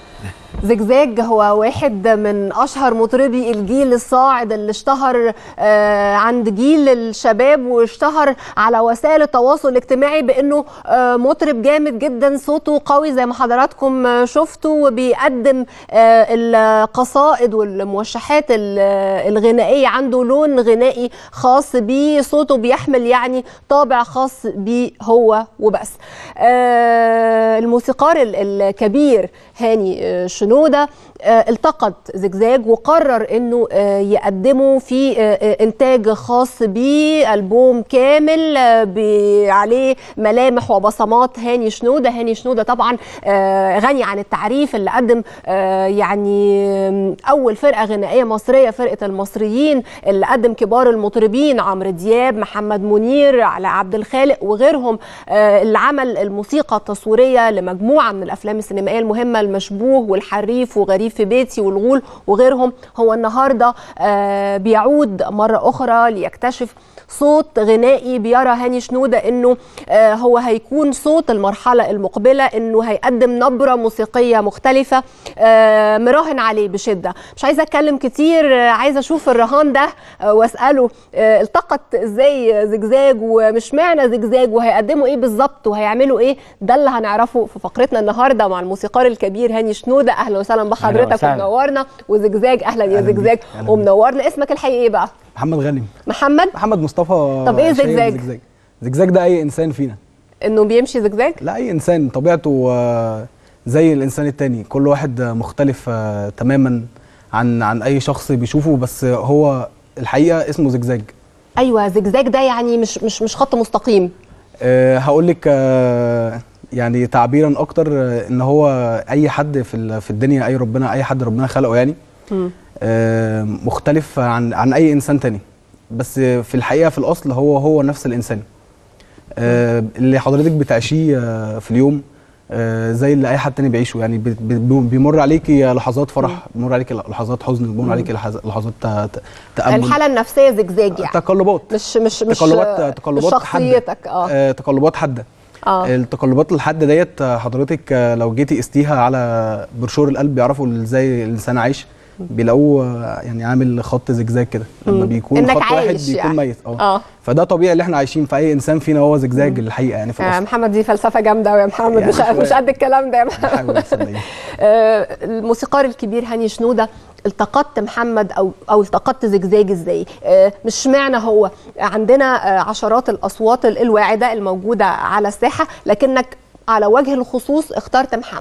زجزاج هو واحد من اشهر مطربي الجيل الصاعد اللي اشتهر آه، عند جيل الشباب واشتهر على وسائل التواصل الاجتماعي بانه آه، مطرب جامد جدا صوته قوي زي ما حضراتكم آه، شفتوا وبيقدم آه، القصائد والموشحات ال- الغنائيه عنده لون غنائي خاص بيه صوته بيحمل يعني طابع خاص بيه هو وبس آه، الموسيقار ال- الكبير هاني آه، شنودة آه، التقط زجزاج وقرر انه آه، يقدمه في آه، آه، انتاج خاص بيه البوم كامل آه، ب- عليه ملامح وبصمات هاني شنودة هاني شنودة طبعا آه، غني عن التعريف اللي قدم آه، يعني آم، اول فرقه غنائيه مصريه فرقه المصريين اللي قدم كبار المطربين عمرو دياب محمد منير علاء عبد الخالق وغيرهم آه، اللي عمل الموسيقى التصويريه لمجموعه من الافلام السينمائيه المهمه المشبوه والحريف وغريب في بيتي والغول وغيرهم هو النهارده آه، بيعود مره اخرى ليكتشف صوت غنائي بيرى هاني شنودة انه آه، هو هيكون صوت المرحلة المقبلة انه هيقدم نبرة موسيقية مختلفة آه، مراهن عليه بشدة مش عايزة اتكلم كتير آه، عايزة اشوف الرهان ده آه، واسأله آه، التقط ازاي زجزاج ومش معنى زجزاج وهيقدموا ايه بالظبط وهيعملوا ايه ده اللي هنعرفه في فقرتنا النهارده مع الموسيقار الكبير هاني شنودة اهلا وسهلا بحضرتك وسهلا. ومنورنا وزجزاج اهلا يا أهلا بيك. زجزاج أهلا بيك. ومنورنا اسمك الحقيقي ايه بقى محمد غنم محمد محمد مصطفى طب إيه شايب زجزاج؟ زجزاج زجزاج ده اي انسان فينا انه بيمشي زجزاج لا اي انسان طبيعته آه، زي الانسان التاني كل واحد آه، مختلف آه، تماما عن عن اي شخص بيشوفه بس هو الحقيقه اسمه زجزاج ايوه زجزاج ده يعني مش مش مش خط مستقيم أه هقول لك أه يعني تعبيرا اكتر آه، ان هو اي حد في ال- في الدنيا اي ربنا اي حد ربنا خلقه يعني آه، مختلف عن عن اي انسان تاني بس في الحقيقه في الاصل هو هو نفس الانسان آه، اللي حضرتك بتعيشيه آه، في اليوم آه، زي اللي اي حد تاني بيعيشه يعني بي- بي- بيمر عليكي لحظات فرح بيمر عليكي لحظات حزن بيمر مم. عليكي لحظ- لحظات ت- ت- تامل الحاله النفسيه زجزاج يعني تقلبات مش مش مش تقلبات تقلبات مش حادة. شخصيتك اه آه، تقلبات حاده اه التقلبات الحاده ديت آه، حضرتك آه، لو جيتي قستيها على برشور القلب بيعرفوا ازاي الانسان عايش بيلاقوه آه، يعني عامل خط زجزاج كده لما مم. بيكون إنك خط واحد عايش بيكون يعني. ميت اه اه فده طبيعي اللي احنا عايشين في اي انسان فينا هو زجزاج الحقيقه يعني في يا الاصل محمد دي فلسفه جامده قوي يا محمد يعني مش شوية. مش قد الكلام ده يا محمد بحاول صدقيني. آه، الموسيقار الكبير هاني شنوده التقطت محمد او او التقطت زجزاج ازاي آه، مش معنى هو عندنا آه، عشرات الاصوات ال- الواعده الموجوده على الساحه لكنك على وجه الخصوص اخترت محمد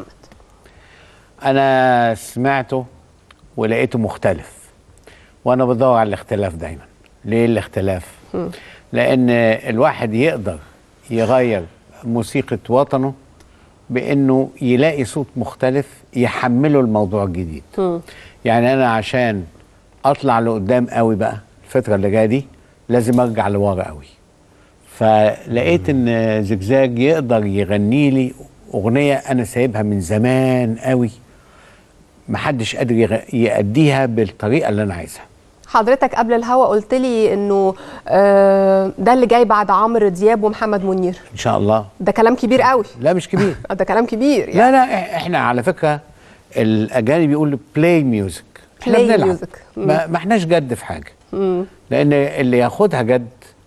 انا سمعته ولقيته مختلف وانا بدور على الاختلاف دايما ليه الاختلاف لان الواحد يقدر يغير موسيقى وطنه بانه يلاقي صوت مختلف يحمله الموضوع الجديد يعني انا عشان اطلع لقدام قوي بقى الفتره اللي جايه دي لازم ارجع لورا قوي فلقيت ان زجزاج يقدر يغني لي اغنيه انا سايبها من زمان قوي محدش قادر يغ- يأديها بالطريقه اللي انا عايزها حضرتك قبل الهوا قلت لي انه آه، ده اللي جاي بعد عمرو دياب ومحمد منير ان شاء الله ده كلام كبير قوي لا مش كبير ده كلام كبير يعني لا لا إح- احنا على فكره الاجانب بيقولوا بلاي ميوزك احنا Play بنلعب music. ما, ما احناش جد في حاجه مم. لان اللي ياخدها جد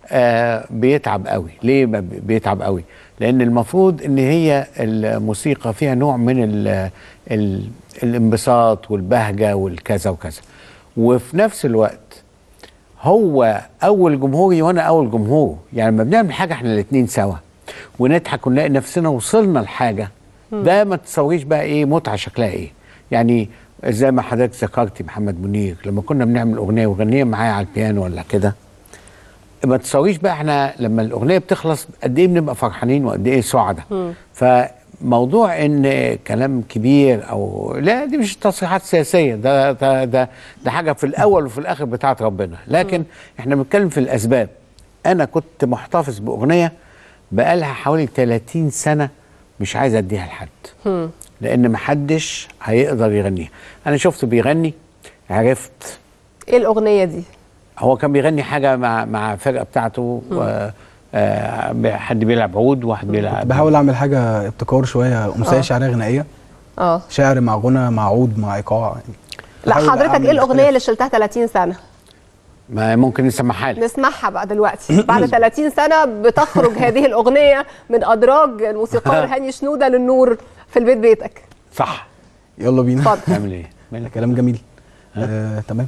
آه بيتعب قوي ليه ما بي- بيتعب قوي لان المفروض ان هي الموسيقى فيها نوع من ال ال الانبساط والبهجه والكذا وكذا وفي نفس الوقت هو اول جمهوري وانا اول جمهور يعني لما بنعمل حاجه احنا الاثنين سوا ونضحك ونلاقي نفسنا وصلنا لحاجه ده ما تصوريش بقى ايه متعه شكلها ايه يعني زي ما حضرتك ذكرتي محمد منير لما كنا بنعمل اغنيه وغنيه معايا على البيانو ولا كده ما تصوريش بقى احنا لما الاغنيه بتخلص قد ايه بنبقى فرحانين وقد ايه سعداء فموضوع ان كلام كبير او لا دي مش تصريحات سياسيه ده ده ده, ده حاجه في الاول وفي الاخر بتاعت ربنا لكن احنا بنتكلم في الاسباب انا كنت محتفظ باغنيه بقالها حوالي 30 سنه مش عايز اديها لحد مم. لان محدش هيقدر يغنيها انا شفته بيغني عرفت ايه الاغنيه دي هو كان بيغني حاجه مع مع الفرقه بتاعته و آه، حد بيلعب عود وواحد بيلعب بحاول اعمل حاجه ابتكار شويه امسيه آه. شعريه غنائيه اه شعر مع غنى مع عود مع ايقاع لا بحاول حضرتك أعمل ايه الاغنيه اختلاف. اللي شلتها 30 سنه ما ممكن نسمعها لك نسمعها بقى دلوقتي بعد 30 سنه بتخرج هذه الاغنيه من ادراج الموسيقار هاني شنوده للنور في البيت بيتك صح يلا بينا اتفضل. نعمل ايه كلام جميل آه، تمام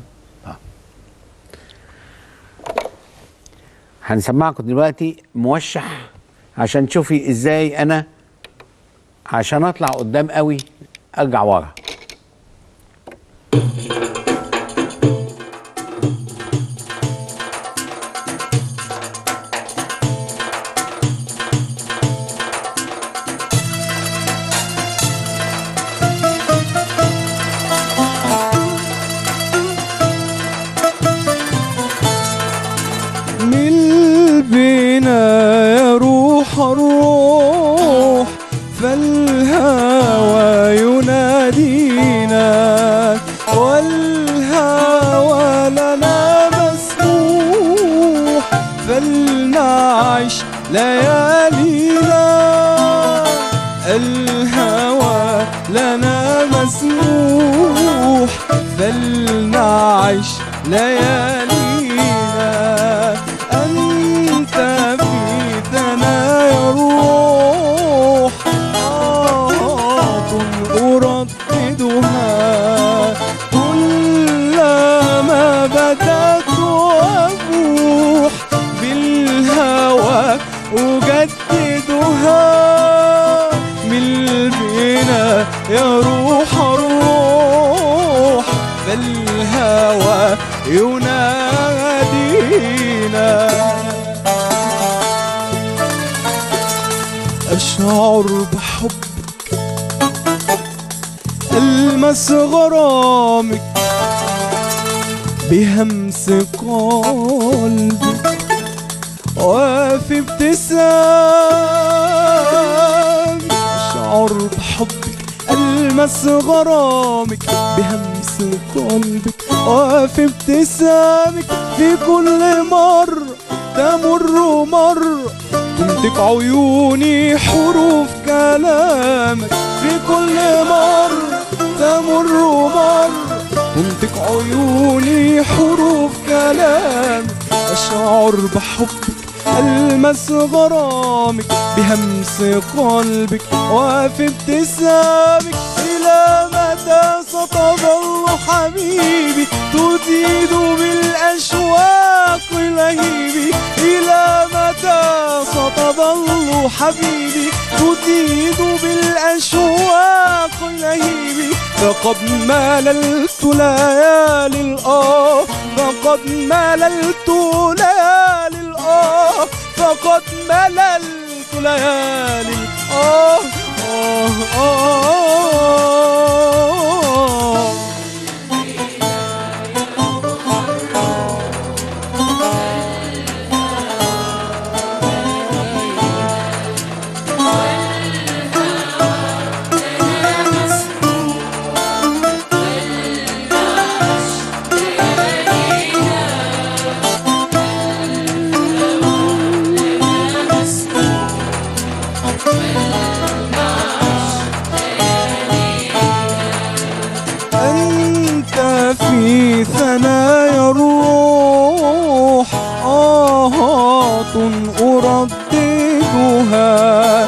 هنسمعكم دلوقتي موشح عشان تشوفي ازاي انا عشان اطلع قدام قوي ارجع ورا من بنا يا روح الروح فالهوى ينادينا والهوى لنا مسموح فلنعش ليالينا الهوى لنا مسموح فلنعش ليالينا أنت في ثنايا الروح آهات أرددها كلما بدأت أبوح بالهوى أجددها من بنا يا روح الروح فالهوى ينادينا أشعر بحبك ألمس غرامك بهمس قلبي وفي ابتسام أشعر بحبك ألمس غرامك بهمس قلبك وفي ابتسامك في كل مرة تمر مرة تنطق عيوني حروف كلامك في كل مرة تمر مرة تنطق عيوني حروف كلامك أشعر بحبك ألمس غرامك بهمس قلبك وفي ابتسامك إلى متى ستظل حبيبي تزيد بالأشواق لهيبي إلى متى ستظل حبيبي تزيد بالأشواق لهيبي فقد مللت ليالي الآه فقد مللت ليالي الآه فقد مللت ليالي الآه آه آه آه أنت في ثنايا الروح آه أرددها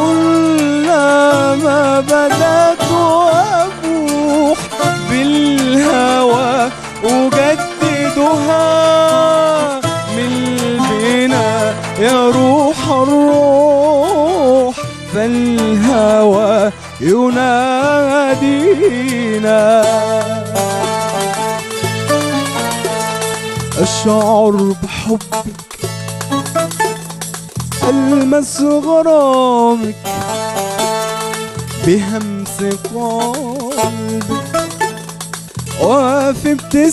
كلما بدأت أبوح بالهوى أجددها من البنا يروح الروح فالهوى ينادينا أشعر بحبك ألمس غرامك بهمس قلبك وفي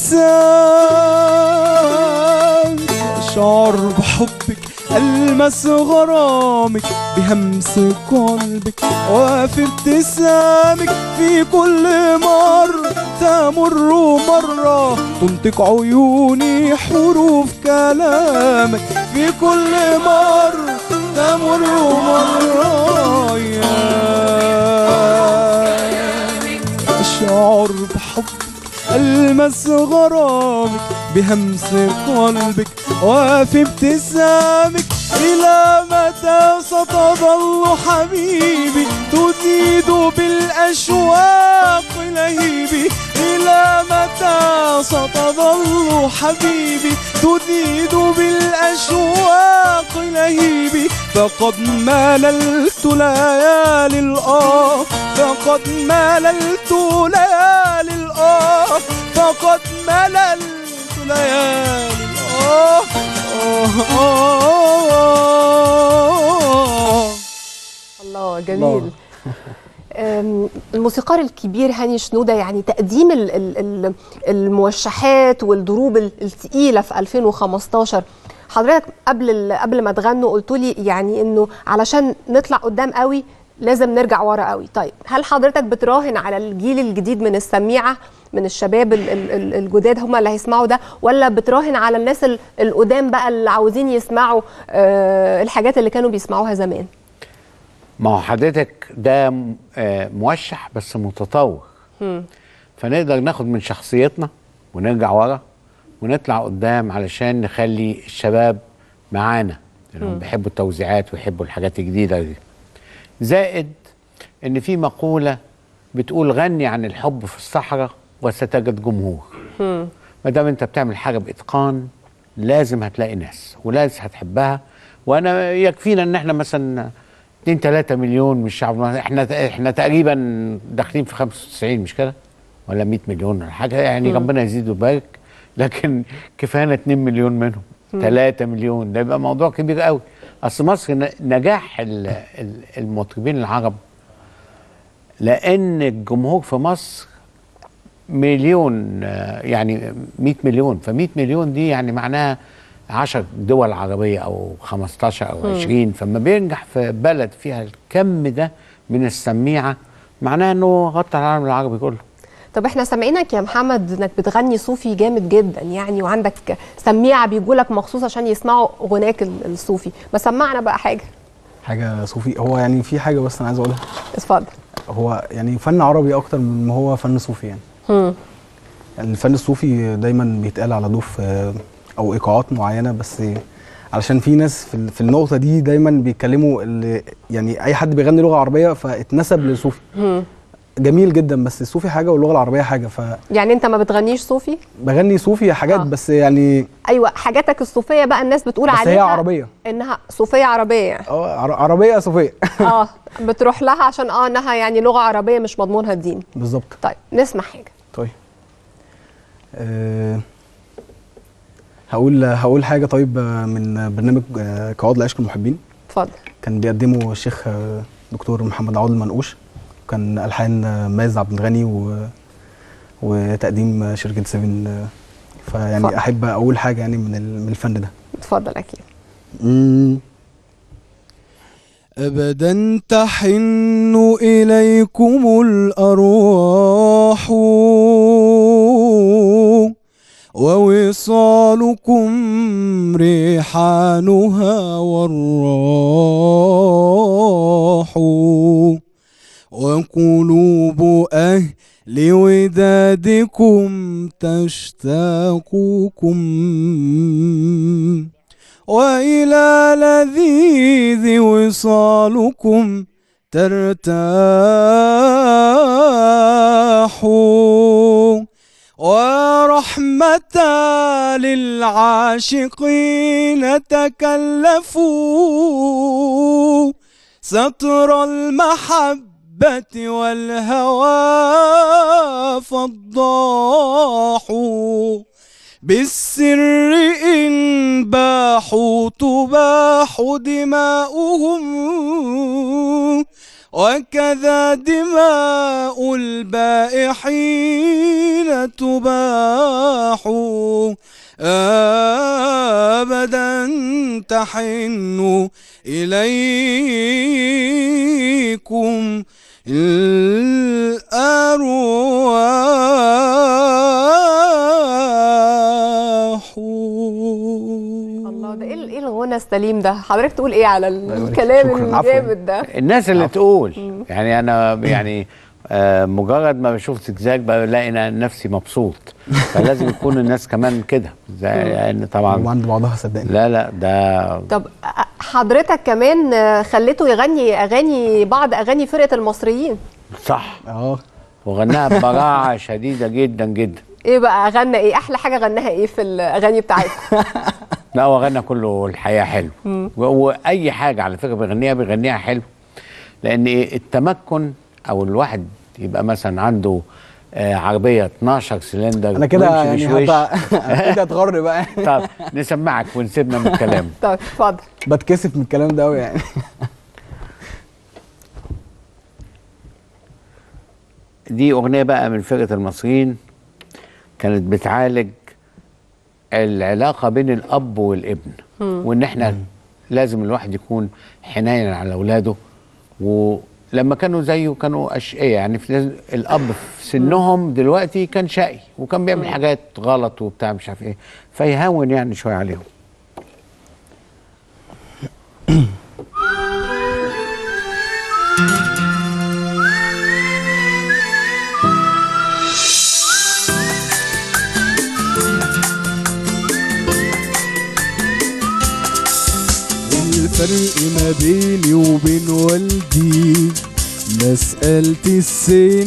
ابتسامك أشعر بحبك ألمس غرامك بهمس قلبك وفي ابتسامك في كل مرة تمر مرة تنطق عيوني حروف كلامك في كل مرة تمر مرة يا أشعر بحبك ألمس غرامك بهمس قلبك وفي ابتسامك إلى متى ستظل حبيبي تزيد بالأشواق لهيبي إلى متى ستظل حبيبي تزيد بالأشواق لهيبي فقد مللت ليالي الآه فقد مللت ليالي الآه فقد مللت ليالي الآه آه آه الله جميل أم، الموسيقار الكبير هاني شنودة يعني تقديم ال- ال- ال- الموشحات والضروب ال- الثقيلة في 2015 حضرتك قبل ال- قبل ما تغنوا قلتوا لي يعني انه علشان نطلع قدام قوي لازم نرجع ورا قوي طيب هل حضرتك بتراهن على الجيل الجديد من السميعة من الشباب ال- ال- ال- الجداد هم اللي هيسمعوا ده ولا بتراهن على الناس ال- القدام بقى اللي عاوزين يسمعوا آه، الحاجات اللي كانوا بيسمعوها زمان ما هو حضرتك ده م- آه، موشح بس متطور مم. فنقدر ناخد من شخصيتنا ونرجع ورا ونطلع قدام علشان نخلي الشباب معانا لانهم مم. بيحبوا التوزيعات ويحبوا الحاجات الجديده دي زائد ان في مقوله بتقول غني عن الحب في الصحراء وستجد جمهور مم. ما دام انت بتعمل حاجه باتقان لازم هتلاقي ناس ولازم هتحبها وانا يكفينا ان احنا مثلا 2 3 مليون من الشعب المصري. احنا احنا تقريبا داخلين في 95 مش كده ولا 100 مليون ولا حاجه يعني مم. ربنا يزيد ويبارك لكن كفايه 2 مليون منهم مم. 3 مليون ده يبقى موضوع كبير قوي اصل مصر ن- نجاح ال- ال- المطربين العرب لان الجمهور في مصر مليون آه، يعني 100 مليون ف 100 مليون دي يعني معناها 10 دول عربيه او 15 او مم. 20 فما بينجح في بلد فيها الكم ده من السميعه معناها انه غطى العالم العربي كله طب احنا سامعينك يا محمد انك بتغني صوفي جامد جدا يعني وعندك سميعه بيجوا لك مخصوص عشان يسمعوا غناك ال- الصوفي ما سمعنا بقى حاجه حاجه صوفي هو يعني في حاجه بس انا عايز اقولها اتفضل هو يعني فن عربي اكتر من ما هو فن صوفي يعني مم. يعني الفن الصوفي دايما بيتقال على ضوف آه، او ايقاعات معينه بس علشان في ناس في ال- في النقطه دي دايما بيتكلموا اللي يعني اي حد بيغني لغه عربيه فاتنسب للصوفي مم. جميل جدا بس الصوفي حاجه واللغه العربيه حاجه يعني انت ما بتغنيش صوفي فبغني صوفي حاجات آه. بس يعني ايوه حاجاتك الصوفيه بقى الناس بتقول بس هي عليها عربية. انها صوفيه عربيه يعني اه عر- عربيه صوفيه اه بتروح لها عشان اه انها يعني لغه عربيه مش مضمونها الدين بالظبط طيب نسمع حاجه طيب أه هقول هقول حاجه طيب آه، من برنامج آه، قواعد لعشق المحبين اتفضل كان بيقدمه الشيخ آه، دكتور محمد عوض المنقوش كان الحان آه، ماز عبد الغني و... وتقديم آه، شركه سيفن آه، فيعني اتفضل. احب اقول حاجه يعني من ال- من الفن ده اتفضل اكيد مم. أبدا تحن إليكم الأرواح ووصالكم ريحانها والراح وقلوب أهل ودادكم تشتاقكم وإلى لذيذ وصالكم ترتاحوا ورحمة للعاشقين تكلفوا ستر المحبة والهوى فضاحوا بالسر إن باحوا تباح دماؤهم وكذا دماء البائحين تباح أبدا تحن إليكم الأرواح الله ده ايه ايه الغنى السليم ده حضرتك تقول ايه على الكلام شكراً. الجامد ده الناس اللي تقول يعني انا يعني آه، مجرد ما بشوف زجزاج بلاقي أنا نفسي مبسوط فلازم يكون الناس كمان كده زي ان طبعا وعند بعضها صدقني لا لا ده طب حضرتك كمان خليته يغني اغاني بعض اغاني فرقه المصريين صح اه وغناها ببراعه شديده جدا جدا ايه بقى غنى ايه احلى حاجه غناها ايه في الاغاني بتاعتكم لا هو غنى كله الحياه حلو مم. و- واي حاجه على فكره بيغنيها بيغنيها حلو لان إيه التمكن او الواحد يبقى مثلا عنده آه، عربيه 12 سلندر انا كده ويمشي يعني بشويش. هبقى كده اتغر بقى طب نسمعك ونسيبنا من الكلام طب اتفضل بتكسف من الكلام ده قوي يعني دي اغنيه بقى من فرقه المصريين كانت بتعالج العلاقه بين الاب والابن مم. وان احنا لازم الواحد يكون حنين على اولاده ولما كانوا زيه كانوا اشقياء يعني في الاب في سنهم دلوقتي كان شقي وكان بيعمل حاجات غلط وبتاع مش عارف ايه فيهون يعني شويه عليهم الفرق ما بيني وبين والدي مسألة السن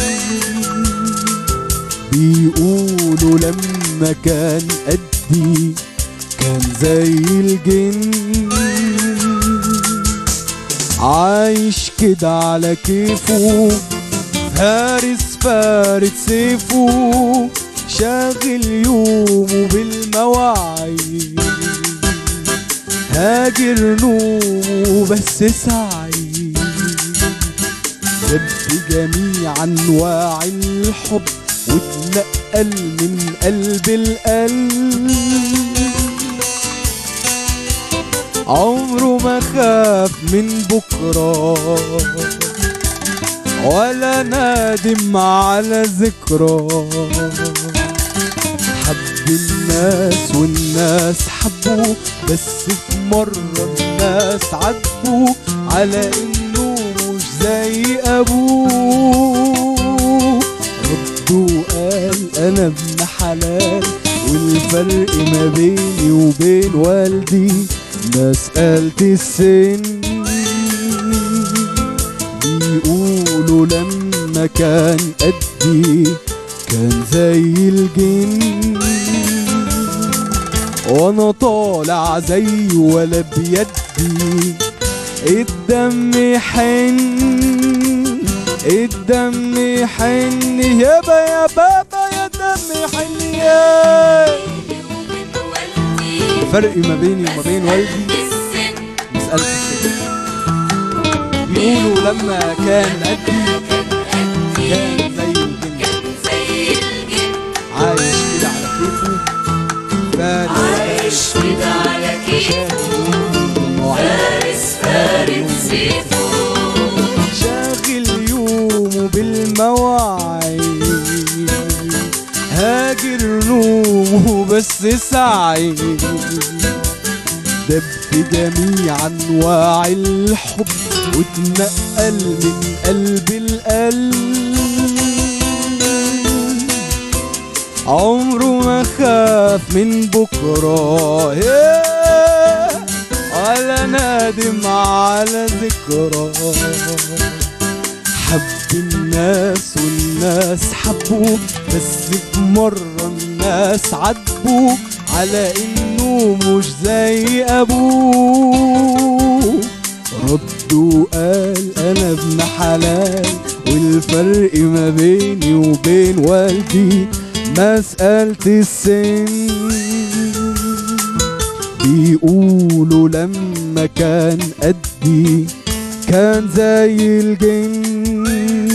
بيقولوا لما كان قدي كان زي الجن عايش كده على كيفه هارس فارد سيفه شاغل يومه بالمواعيد هاجر نومه بس سعي جاب جميع انواع الحب واتنقل من قلب القلب عمره ما خاف من بكره ولا نادم على ذكرى حب الناس والناس حبوه بس في مرة الناس عاتبوه على انه مش زي ابوه رد وقال انا ابن حلال والفرق ما بيني وبين والدي مسألة السن بيقولوا لما كان قدي كان زي الجن وانا طالع زي ولا بيدي الدم يحن الدم يحن يابا يا بابا يا دم يحن يا الفرق ما بيني وما بين والدي مسألة السن بيقولوا لما كان قدي كان زي الجن عايش كده على كيفه فارس عايش كده على كيفه فارس فارس سيفه شاغل يومه بالمواعيد هاجر نومه بس سعيد دب جميع انواع الحب واتنقل من قلب القلب عمره ما خاف من بكره yeah. ولا نادم على ذكرى حب الناس والناس حبوك بس بمرة الناس عاتبوك على انه مش زي ابوك رد وقال انا ابن حلال والفرق ما بيني وبين والدي مسألة السن بيقولوا لما كان قدي كان زي الجن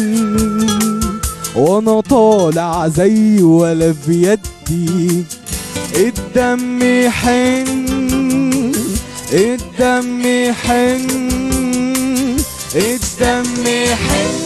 وانا طالع زي ولا بيدي الدم يحن الدم يحن الدم يحن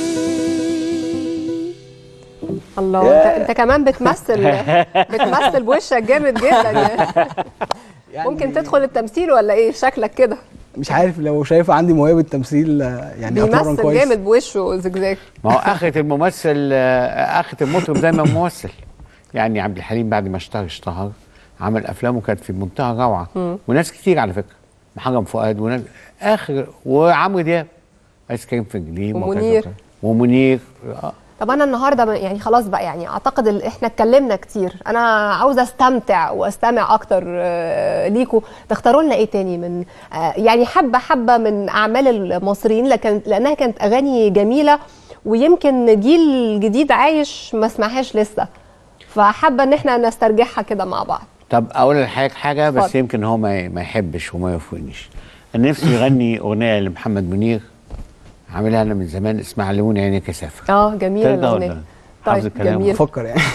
الله انت, انت كمان بتمثل بتمثل بوشك جامد جدا يعني ممكن تدخل التمثيل ولا ايه شكلك كده مش عارف لو شايفه عندي موهبه التمثيل آه، يعني اتمرن بيمثل كويس جامد بوشه زجزاج ما هو اخرة الممثل آه، اخرة المطرب دايما ممثل يعني عبد الحليم بعد ما اشتهر اشتهر عمل افلامه كانت في منتهى الروعه مم. وناس كتير على فكره محرم فؤاد وناس اخر وعمرو دياب ايس كريم في جليم وكذا ومنير. وكذا. ومنير آه. طب انا النهارده ب- يعني خلاص بقى يعني اعتقد ال- احنا اتكلمنا كتير انا عاوزه استمتع واستمع اكتر آه، ليكوا تختاروا لنا ايه تاني من آه، يعني حبه حبه من اعمال المصريين لكن لانها كانت اغاني جميله ويمكن جيل جديد عايش ما سمعهاش لسه فحابه ان احنا نسترجعها كده مع بعض طب اقول لحضرتك حاجه بس اتفضل. يمكن هو ما ما يحبش وما يوافقنيش انا نفسي يغني اغنيه لمحمد منير عاملها انا من زمان اسمها علموني عينيك اسافر اه جميله ترضى الاغنيه ولا حافظ طيب الكلام؟ جميل بفكر يعني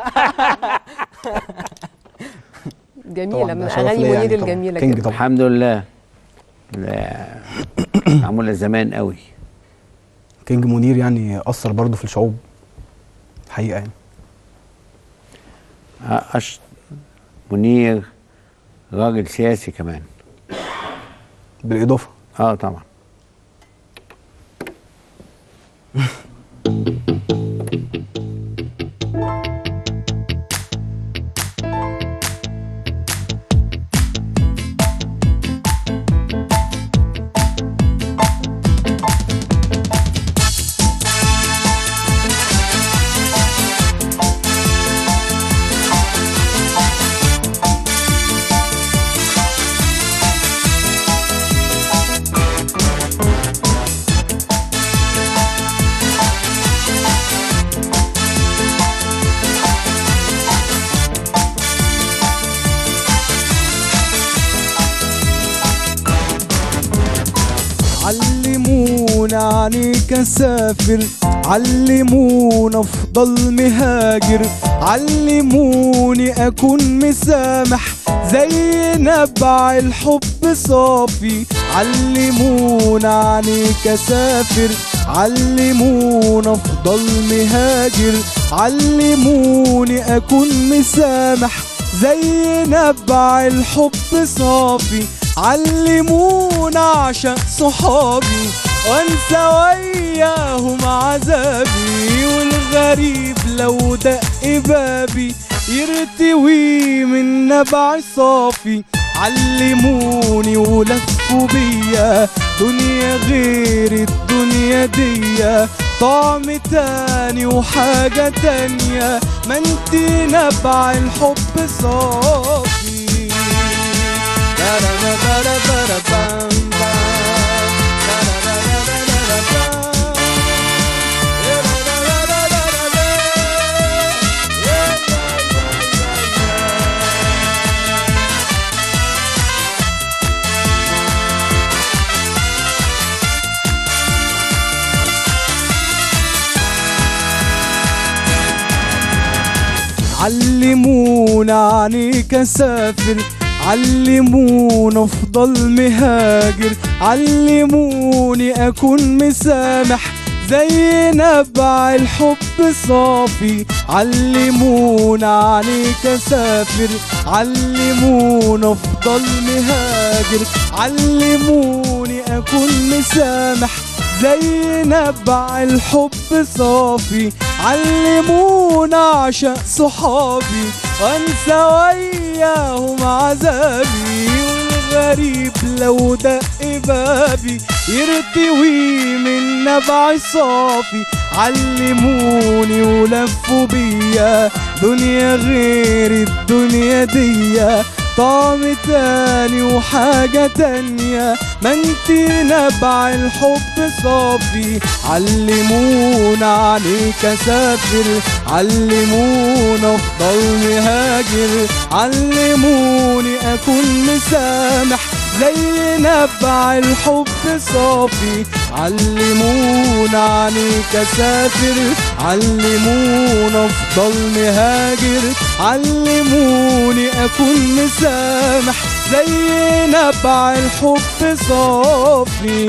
جميله طبعاً من ده شرف اغاني ليا منير يعني طبعاً. الجميله كينج جدا طبعاً. الحمد لله لا، معموله زمان قوي كينج منير يعني اثر برضه في الشعوب حقيقه يعني أش... منير راجل سياسي كمان بالاضافه اه طبعا علمونا عنيك اسافر علمونا افضل مهاجر علموني اكون مسامح زي نبع الحب صافي علمونا عنيك اسافر علمونا افضل مهاجر علموني اكون مسامح زي نبع الحب صافي علمونا عشق صحابي وانسى وياهم عذابي والغريب لو دق بابي يرتوي من نبع صافي علموني ولفوا بيا دنيا غير الدنيا دي طعم تاني وحاجة تانية ما انتي نبع الحب صافي علمونا عنيك اسافر علمونا افضل مهاجر علموني اكون مسامح زي نبع الحب صافي علمونا عنيك اسافر علمونا افضل مهاجر علموني اكون مسامح زي نبع الحب صافي علمونا عشق صحابي وانسى وياهم عذابي غريب لو دق بابي يرتوي من نبع صافي علموني ولفوا بيا دنيا غير الدنيا دي طعم تاني وحاجة تانية ما انتي نبع الحب صافي علمونا عليك اسافر علمونا افضل مهاجر علموني اكون مسامح زي نبع الحب صافي علمونا عليك اسافر علمونا افضل مهاجر علموني اكون مسامح زي نبع الحب صافي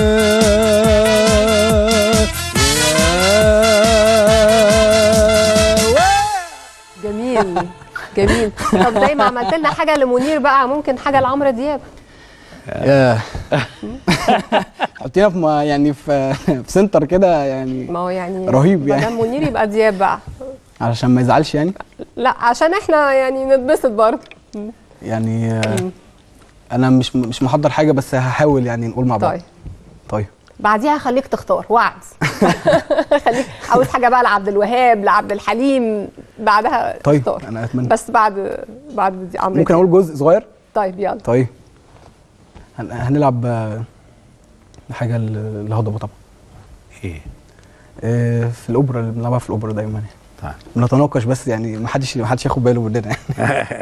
جميل جميل طب زي ما عملت لنا حاجه لمنير بقى ممكن حاجه لعمرو دياب ياه حطينا في ما- يعني في في سنتر كده يعني ما هو يعني رهيب يعني. مدام منير يبقى دياب بقى علشان ما يزعلش يعني لا عشان احنا يعني نتبسط برضه يعني آه، انا مش مش محضر حاجه بس هحاول يعني نقول مع بعض طيب طيب بعديها هخليك تختار وعد خليك عاوز حاجه بقى لعبد الوهاب لعبد الحليم بعدها طيب اختار انا اتمنى بس بعد بعد دي عمرو ممكن دياب. اقول جزء صغير طيب يلا طيب هن- هنلعب آه، حاجه ل- لهضبه طبعا ايه آه، في الاوبرا اللي بنلعبها في الاوبرا دايما يعني طيب بنتناقش بس يعني ما حدش ما حدش ياخد باله مننا يعني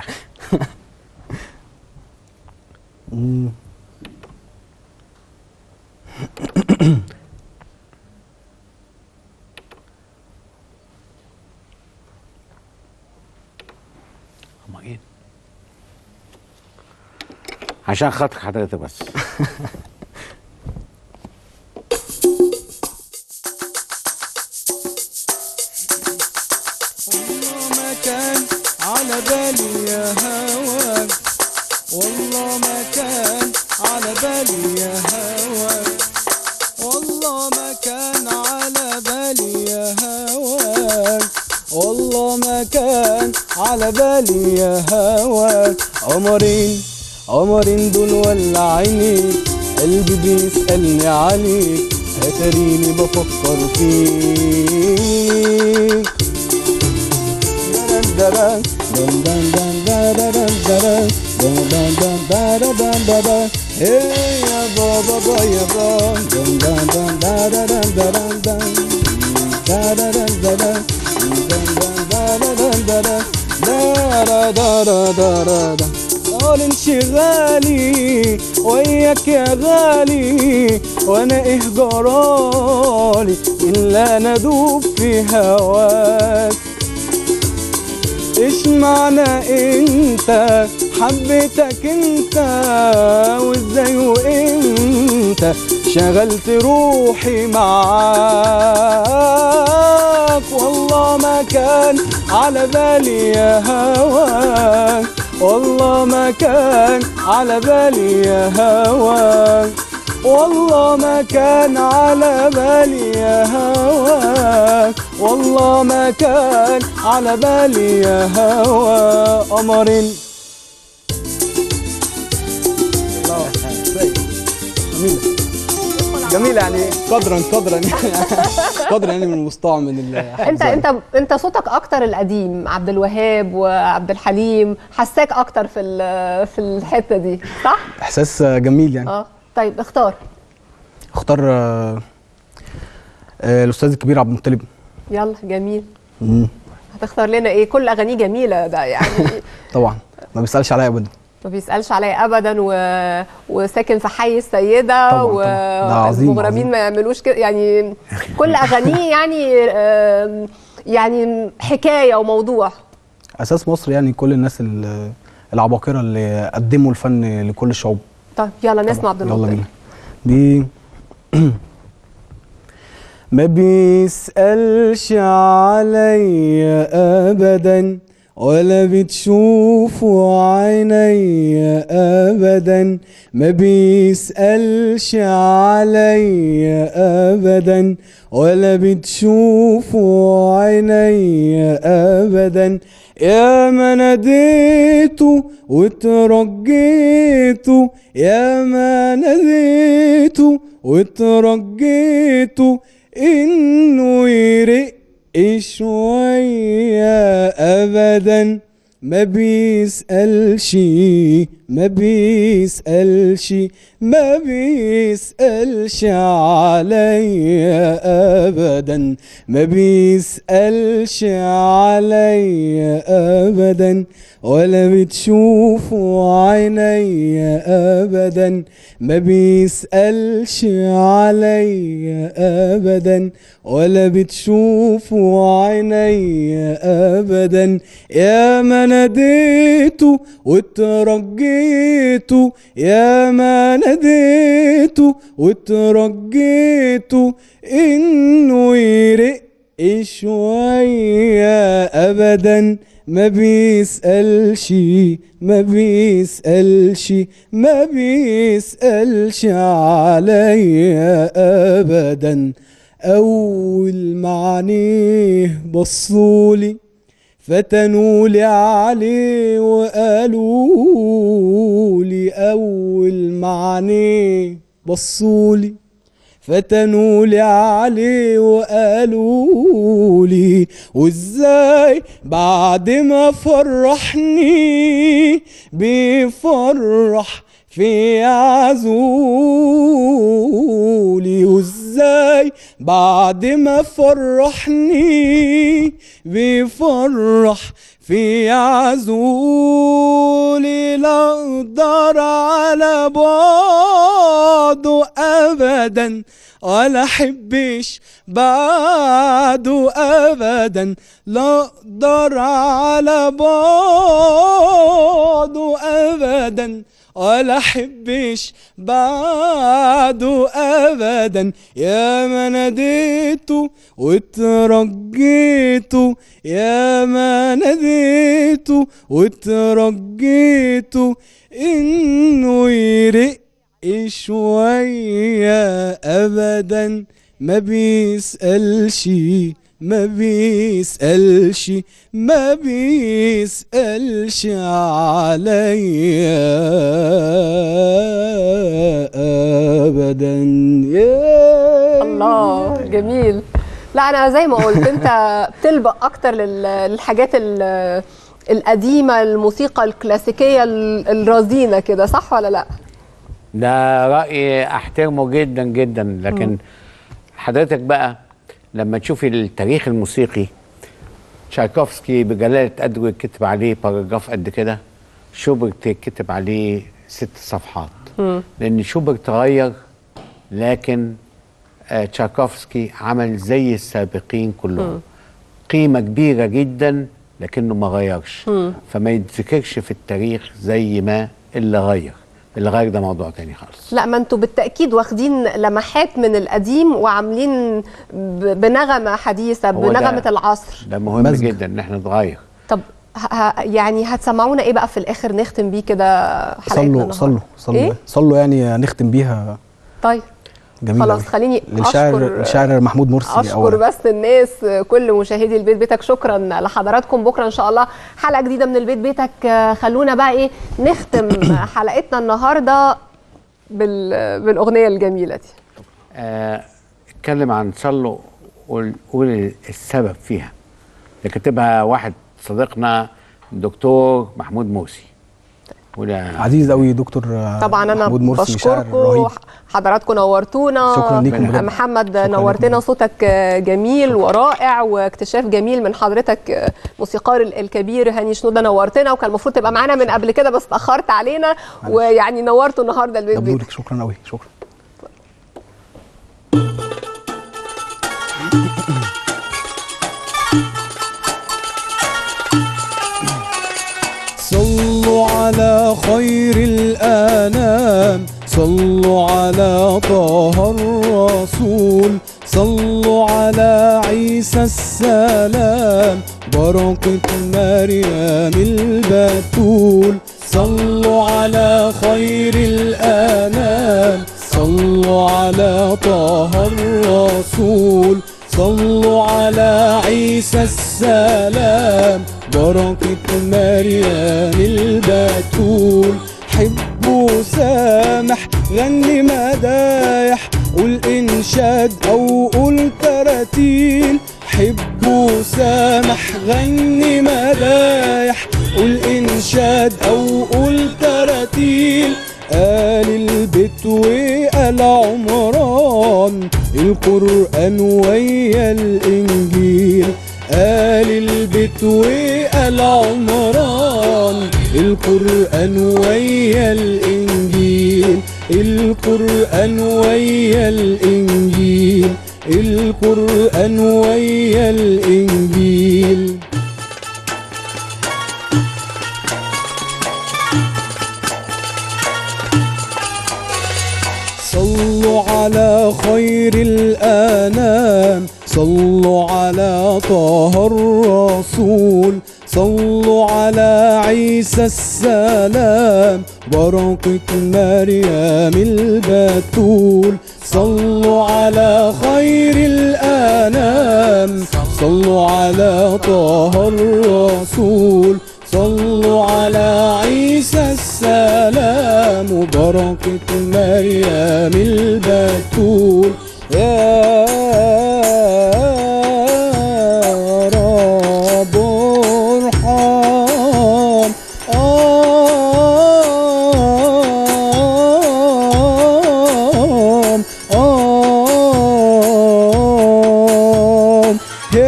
مم. هما ايه عشان خاطر حضرتك بس ما كان على بالي يا هواك والله ما كان على بالي يا هواك والله ما كان على بالي يا هواك والله ما كان على بالي يا هواك قمرين قمرين دول ولا عينيك قلبي بيسألني عليك اتريني بفكر فيك دان دان دان دان دان دان دان دان دان دان دان دان دان دان إيه يا بابا با يا بابا دان دان دان دان دان دان دان دان دان دان دان دان دان دان دان دان طال انشغالي وياك يا غالي وانا ايه جرالي الا انا ادوب في هواك ايش معنى انت حبيتك انت وازاي وانت شغلت روحي معاك والله ما كان على بالي يا هواك والله ما كان على بالي يا هواك والله ما كان على بالي يا هواك والله ما كان على بالي يا هوا قمرين جميلة جميلة يعني قدرا قدرا قدرا يعني من المستطاع من ال- انت انت انت صوتك اكتر القديم عبد الوهاب وعبد الحليم حساك اكتر في ال- في الحته دي صح احساس آه، جميل يعني اه طيب اختار اختار آه، آه، الاستاذ الكبير عبد المطلب يلا جميل مم. هتختار لنا ايه كل اغانيه جميله ده يعني طبعا ما بيسالش عليا ابدا ما بيسالش عليا ابدا و... وساكن في حي السيده طبعاً، طبعاً. ده عظيم، والمغرمين عظيم. ما يعملوش كده يعني كل اغانيه يعني آم، يعني حكايه وموضوع اساس مصر يعني كل الناس ال- العباقره اللي قدموا الفن لكل الشعوب طيب يلا نسمع عبد يلا المطلب بينا بي ما بيسألش عليا أبدا ولا بتشوفوا عيني ابدا ما بيسألش علي ابدا ولا بتشوفوا عيني ابدا يا ما ناديته وترجيته يا ما ناديته وترجيته انه يرق شوية ابدا ما بيسألش ما بيسألش ما بيسألش عليا أبدا ما بيسألش عليا أبدا ولا بتشوفوا عيني أبدا ما بيسألش عليا أبدا ولا بتشوفوا عيني أبدا يا ما ناديته وترجيته يا ما ناديته وترجيته إنه يرق شوية أبدا ما بيسألش ما بيسألش ما بيسألش عليا أبدا أول معنيه بصولي فتنولي عليه وقالوا لي أول معنيه بصولي فتنولي عليه وقالوا لي وازاي بعد ما فرحني بيفرح في عزولي وازاي بعد ما فرحني بيفرح في عزولي لا اقدر على بعده ابدا ولا احبش بعده ابدا لا اقدر على بعده ابدا ولا احبش بعده ابدا يا ما ناديته وترجيته يا ما ناديته وترجيته انه يرق شوية ابدا ما بيسألش ما بيسألش ما بيسألش عليا أبدا الله جميل لا انا زي ما قلت انت بتلبق اكتر لل- للحاجات ال- القديمه الموسيقى الكلاسيكيه ال- الرزينه كده صح ولا لا ده رأي أحترمه جدا جدا لكن مم. حضرتك بقى لما تشوفي التاريخ الموسيقي تشايكوفسكي بجلالة قدره يتكتب عليه باراجراف قد كده شوبرت يتكتب عليه ست صفحات لأن شوبرت غير لكن آه، تشايكوفسكي عمل زي السابقين كلهم مم. قيمة كبيرة جدا لكنه ما غيرش مم. فما يتذكرش في التاريخ زي ما اللي غير اللي غير ده موضوع تاني خالص لا ما انتوا بالتاكيد واخدين لمحات من القديم وعاملين ب- بنغمه حديثه هو ده- بنغمه العصر ده مهم مزج. جدا ان احنا نتغير طب ه- ه- يعني هتسمعونا ايه بقى في الاخر نختم بيه كده حلقتنا صلوا النهاردة؟ صلوا صلوا إيه؟ صلوا يعني نختم بيها طيب جميل خلاص أوي. خليني للشاعر أشكر- الشاعر محمود مرسي اشكر أولاً. بس الناس كل مشاهدي البيت بيتك شكرا لحضراتكم بكره ان شاء الله حلقه جديده من البيت بيتك آه، خلونا بقى ايه نختم حلقتنا النهارده بال... بالاغنيه الجميله دي آه، اتكلم عن صلوا قول قول السبب فيها اللي كاتبها واحد صديقنا الدكتور محمود موسي ولا عزيز قوي دكتور طبعا انا محمود مرسي شاعر بشكركم رهيب حضراتكم نورتونا شكراً ليكم بجد. محمد نورتنا صوتك جميل ورائع واكتشاف جميل من حضرتك موسيقار الكبير هاني شنوده نورتنا وكان المفروض تبقى معانا من قبل كده بس اتاخرت علينا ويعني نورتوا النهارده البيت بيتك مبروك شكرا قوي شكرا صلوا على خير الأنام صلوا على طه الرسول صلوا على عيسى السلام بركة مريم البتول صلوا على خير الأنام صلوا على طه الرسول صلوا على عيسى السلام بركة مريم البتول حب وسامح غني مدايح قول إنشاد أو قول تراتيل حب وسامح غني مدايح قول إنشاد أو قول تراتيل قال البيت وقال عمران القرآن ويا الإنجيل قال البيت وقال عمران القرآن ويا الإنجيل القرآن ويا الإنجيل القرآن ويا الإنجيل صلوا على خير الأنام صلوا على طه الرسول صلوا على عيسى السلام بركة مريم البتول صلوا على خير الأنام صلوا على طه الرسول صلوا على عيسى السلام وبركة مريم البتول يا رب ارحم آم آم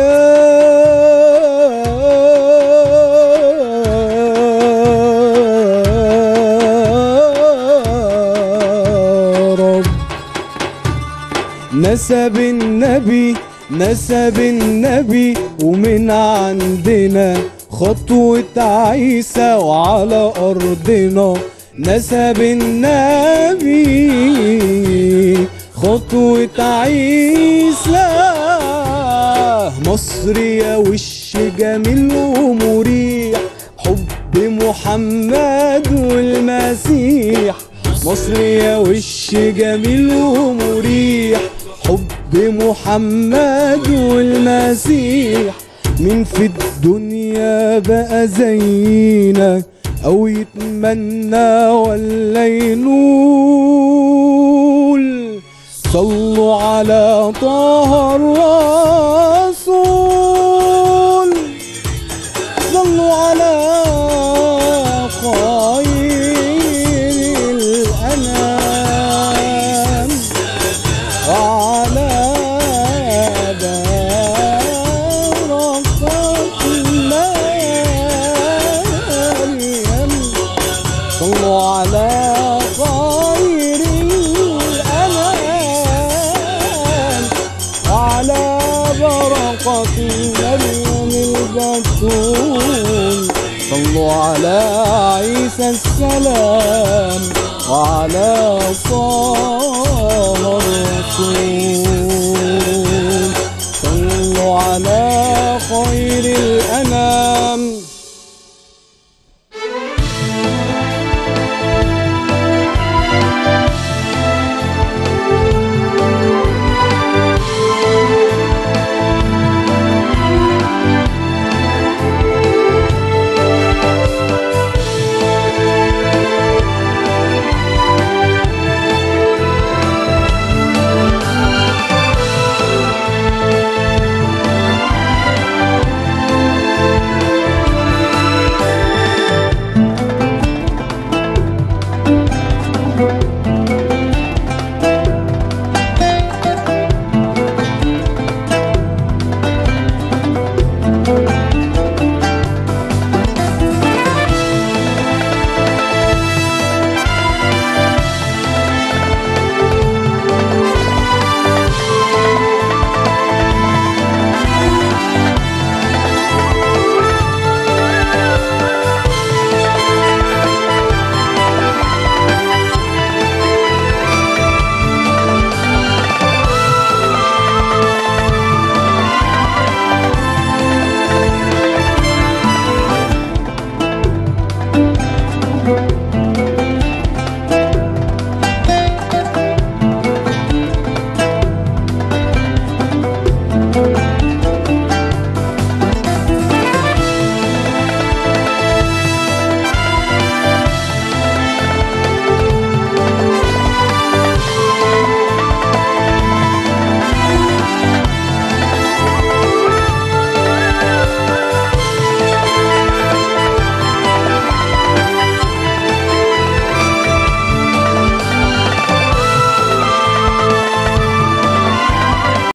يا رب نسب النبي نسب النبي ومن عندنا خطوة عيسى وعلى أرضنا نسب النبي خطوة عيسى مصر يا وش جميل ومريح حب محمد والمسيح مصر يا وش جميل ومريح حب محمد والمسيح مين في الدنيا بقى زينا او يتمنى ولا ينول صلوا على طه الرسول صلوا على خير الأنام وعلى بركة مريم صلوا على خير الأنام وعلى بركة مريم البتول صلوا على عيسى السلام وعلى طه الرسول صلوا على خير الأنام